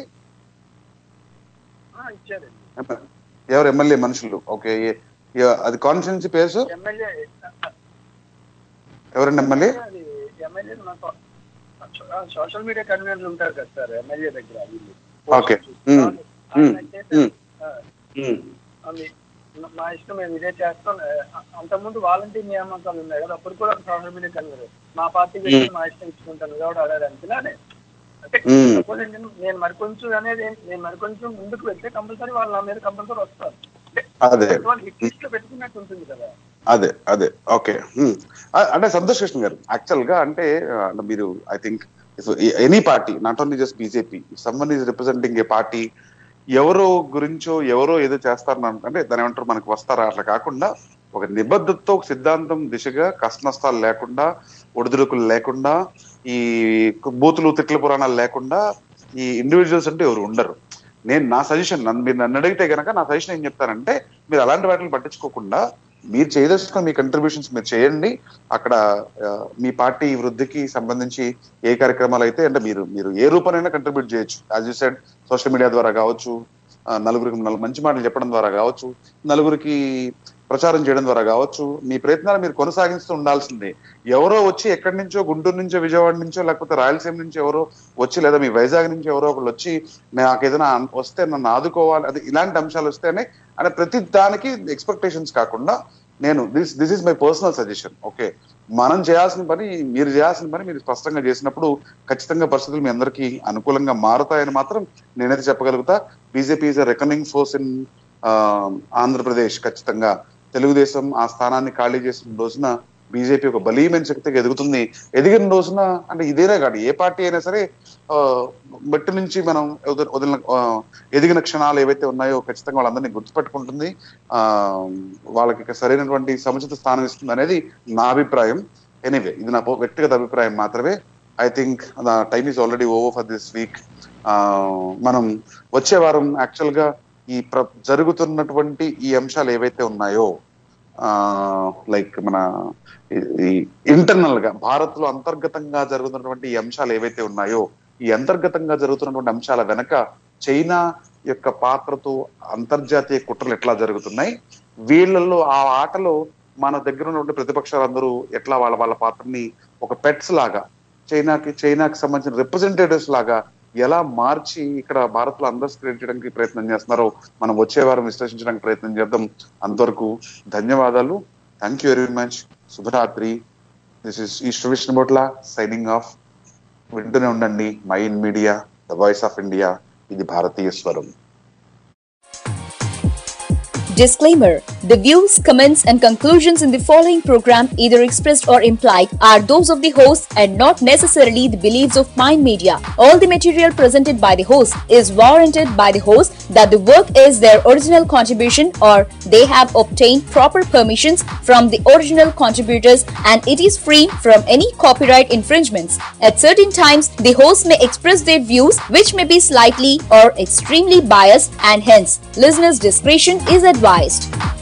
S10: ఆ, ఇచ్చారండి
S2: ఎవరు ఎమ్మెల్యే మనుషులు ఓకే ఏ- ఏ- అది కాన్స్టిట్యున్సీ పేరు సార్
S10: ఎమ్మెల్యే
S2: ఎవరండి ఎమ్మెల్యే
S10: అది ఎమ్మెల్యే నాకు సోషల్ మీడియా కన్వీనర్లు ఉంటారు కదా సార్ ఎమ్మెల్యే దగ్గర వీళ్ళు.
S2: ఓకే.
S10: వాళ్ళు-
S2: ఉమ్.
S10: ఆయన
S2: ఉమ్.
S10: చేశారు.
S2: ఉమ్.
S10: ఆ,
S2: ఉమ్,
S10: అది మా ఇష్టం మేము ఇదే చేస్తాం ఆ, అంతకుముందు వాలంటీర్ నియామకాలు ఉన్నాయి కదా అప్పుడు కూడా సోషల్ మీడియా కన్వీనర్ మా పార్టీ వ్యక్తులు మా ఇష్టం ఇచ్చుకుంటాను ఎవడు అడగడానికి ఇలానే అంటే
S2: ఉమ్.
S10: suppose ఏంటంటే నేను మరికొంచెం అనేది ఏంటి, నేను మరికొంచెం ముందుకు వెళ్తే కంపల్సరీ వాళ్ళు నా మీద కంపల్సరీ వస్తారు
S2: అదే
S10: వాళ్ళు హిట్ లిస్ట్ లో పెట్టుకున్నట్టు ఉంటుంది కదా
S2: అదే అదే ఓకే హ్మ్. ఆ- అంటే సంతోష్ కృష్ణ గారు యాక్చువల్ గా అంటే ఆ, అంటే మీరు I think any party not only just BJP someone is representing a party ఎవరో గురించో ఎవరో ఏదో చేస్తారని అను- అంటే దాని ఏమంటారు మనకు వస్తారా అట్లా కాకుండా ఒక నిబద్ధతతో ఒక సిద్ధాంతం దిశగా కష్ట నష్టాలు లేకుండా ఒడిదుడుకులు లేకుండా ఈ బూతులు తిట్ల పురాణాలు లేకుండా ఈ ఇండివిజువల్స్ అంటే ఎవరు ఉండరు నేను నా సజెషన్ నన్ను మీరు నన్ను అడిగితే కనుక నా సజెషన్ ఏం చెప్తానంటే మీరు అలాంటి వాటిని పట్టించుకోకుండా మీరు చేయదలుచుకున్న మీ కంట్రిబ్యూషన్స్ మీరు చేయండి అక్కడ ఆ, మీ పార్టీ వృద్ధికి సంబంధించి ఏ కార్యక్రమాలు అయితే అంటే మీరు మీరు ఏ రూపనైనా కంట్రిబ్యూట్ చేయొచ్చు as you said social media ద్వారా కావచ్చు ఆ, నలుగురికి నలుగు మంచి మాటలు చెప్పడం ద్వారా కావచ్చు నలుగురికి ప్రచారం చేయడం ద్వారా కావచ్చు మీ ప్రయత్నాలు మీరు కొనసాగిస్తూ ఉండాల్సిందే ఎవరో వచ్చి ఎక్కడి నుంచో గుంటూరు నుంచో విజయవాడ నుంచో లేకపోతే రాయలసీమ నుంచి ఎవరో వచ్చి లేదా మీ వైజాగ్ నుంచి ఎవరో ఒకళ్ళు వచ్చి నాకు ఏదైనా అన్- వస్తే నన్ను ఆదుకోవాలి అది ఇలాంటి అంశాలు వస్తేనే అంటే ప్రతి దానికి ఎక్స్పెక్టేషన్స్ కాకుండా నేను this this is my personal suggestion okay మనం చేయాల్సిన పని మీరు చేయాల్సిన పని మీరు స్పష్టంగా చేసినప్పుడు ఖచ్చితంగా పరిస్థితులు మీ అందరికీ అనుకూలంగా మారుతాయని మాత్రం నేనైతే చెప్పగలుగుతా BJP is a reckoning force in Andhra Pradesh ఖచ్చితంగా తెలుగుదేశం ఆ స్థానాన్ని ఖాళీ చేసిన రోజున బీజేపీ ఒక బలీయమైన శక్తిగా ఎదుగుతుంది ఎదిగిన రోజున అంటే ఇదేనే కాదు ఏ పార్టీ అయినా సరే ఆ, మట్టి నుంచి మనం వదిలి- వదిలిన ఆ, ఎదిగిన క్షణాలు ఏవైతే ఉన్నాయో ఖచ్చితంగా వాళ్ళందరినీ గుర్తుపెట్టుకుంటుంది ఆ వాళ్ళకి ఇక సరైనటువంటి సముచిత స్థానం ఇస్తుంది అనేది నా అభిప్రాయం ఎనీవే ఇది నా పో- వ్యక్తిగత అభిప్రాయం మాత్రమే I think time is already over for this week మనం వచ్చే వారం యాక్చువల్ గా ఈ ప్ర జరుగుతున్నటువంటి ఈ అంశాలు ఏవైతే ఉన్నాయో లైక్ మన ఈ ఇంటర్నల్ గా భారత్ లో అంతర్గతంగా జరుగుతున్నటువంటి ఈ అంశాలు ఏవైతే ఉన్నాయో ఈ అంతర్గతంగా జరుగుతున్నటువంటి అంశాల వెనక చైనా యొక్క పాత్రతో అంతర్జాతీయ కుట్రలు ఎట్లా జరుగుతున్నాయి వీళ్ళల్లో ఆ ఆటలో మన దగ్గర ఉన్నటువంటి ప్రతిపక్షాలందరూ ఎట్లా వాళ్ళ వాళ్ళ పాత్రని ఒక పెట్స్ లాగా చైనాకి చైనాకి సంబంధించిన రిప్రజెంటేటివ్స్ లాగా ఎలా మార్చి ఇక్కడ భారత్ లో అందరూ క్రియేట్ చేయడానికి ప్రయత్నం చేస్తున్నారో మనం వచ్చే వారం విశ్లేషించడానికి ప్రయత్నం చేద్దాం అంతవరకు ధన్యవాదాలు థ్యాంక్ యూ వెరీ మచ్ శుభరాత్రి this is Eshwar Vishnubhotla signing off వింటూనే ఉండండి my in media the voice of India ఇది భారతీయ స్వరం
S5: Disclaimer The views, comments, and conclusions in the following program, either expressed or implied, are those of the host and not necessarily the beliefs of Mind Media. All the material presented by the host is warranted by the host that the work is their original contribution or they have obtained proper permissions from the original contributors and it is free from any copyright infringements. At certain times, the host may express their views which may be slightly or extremely biased and hence listeners' discretion is advised.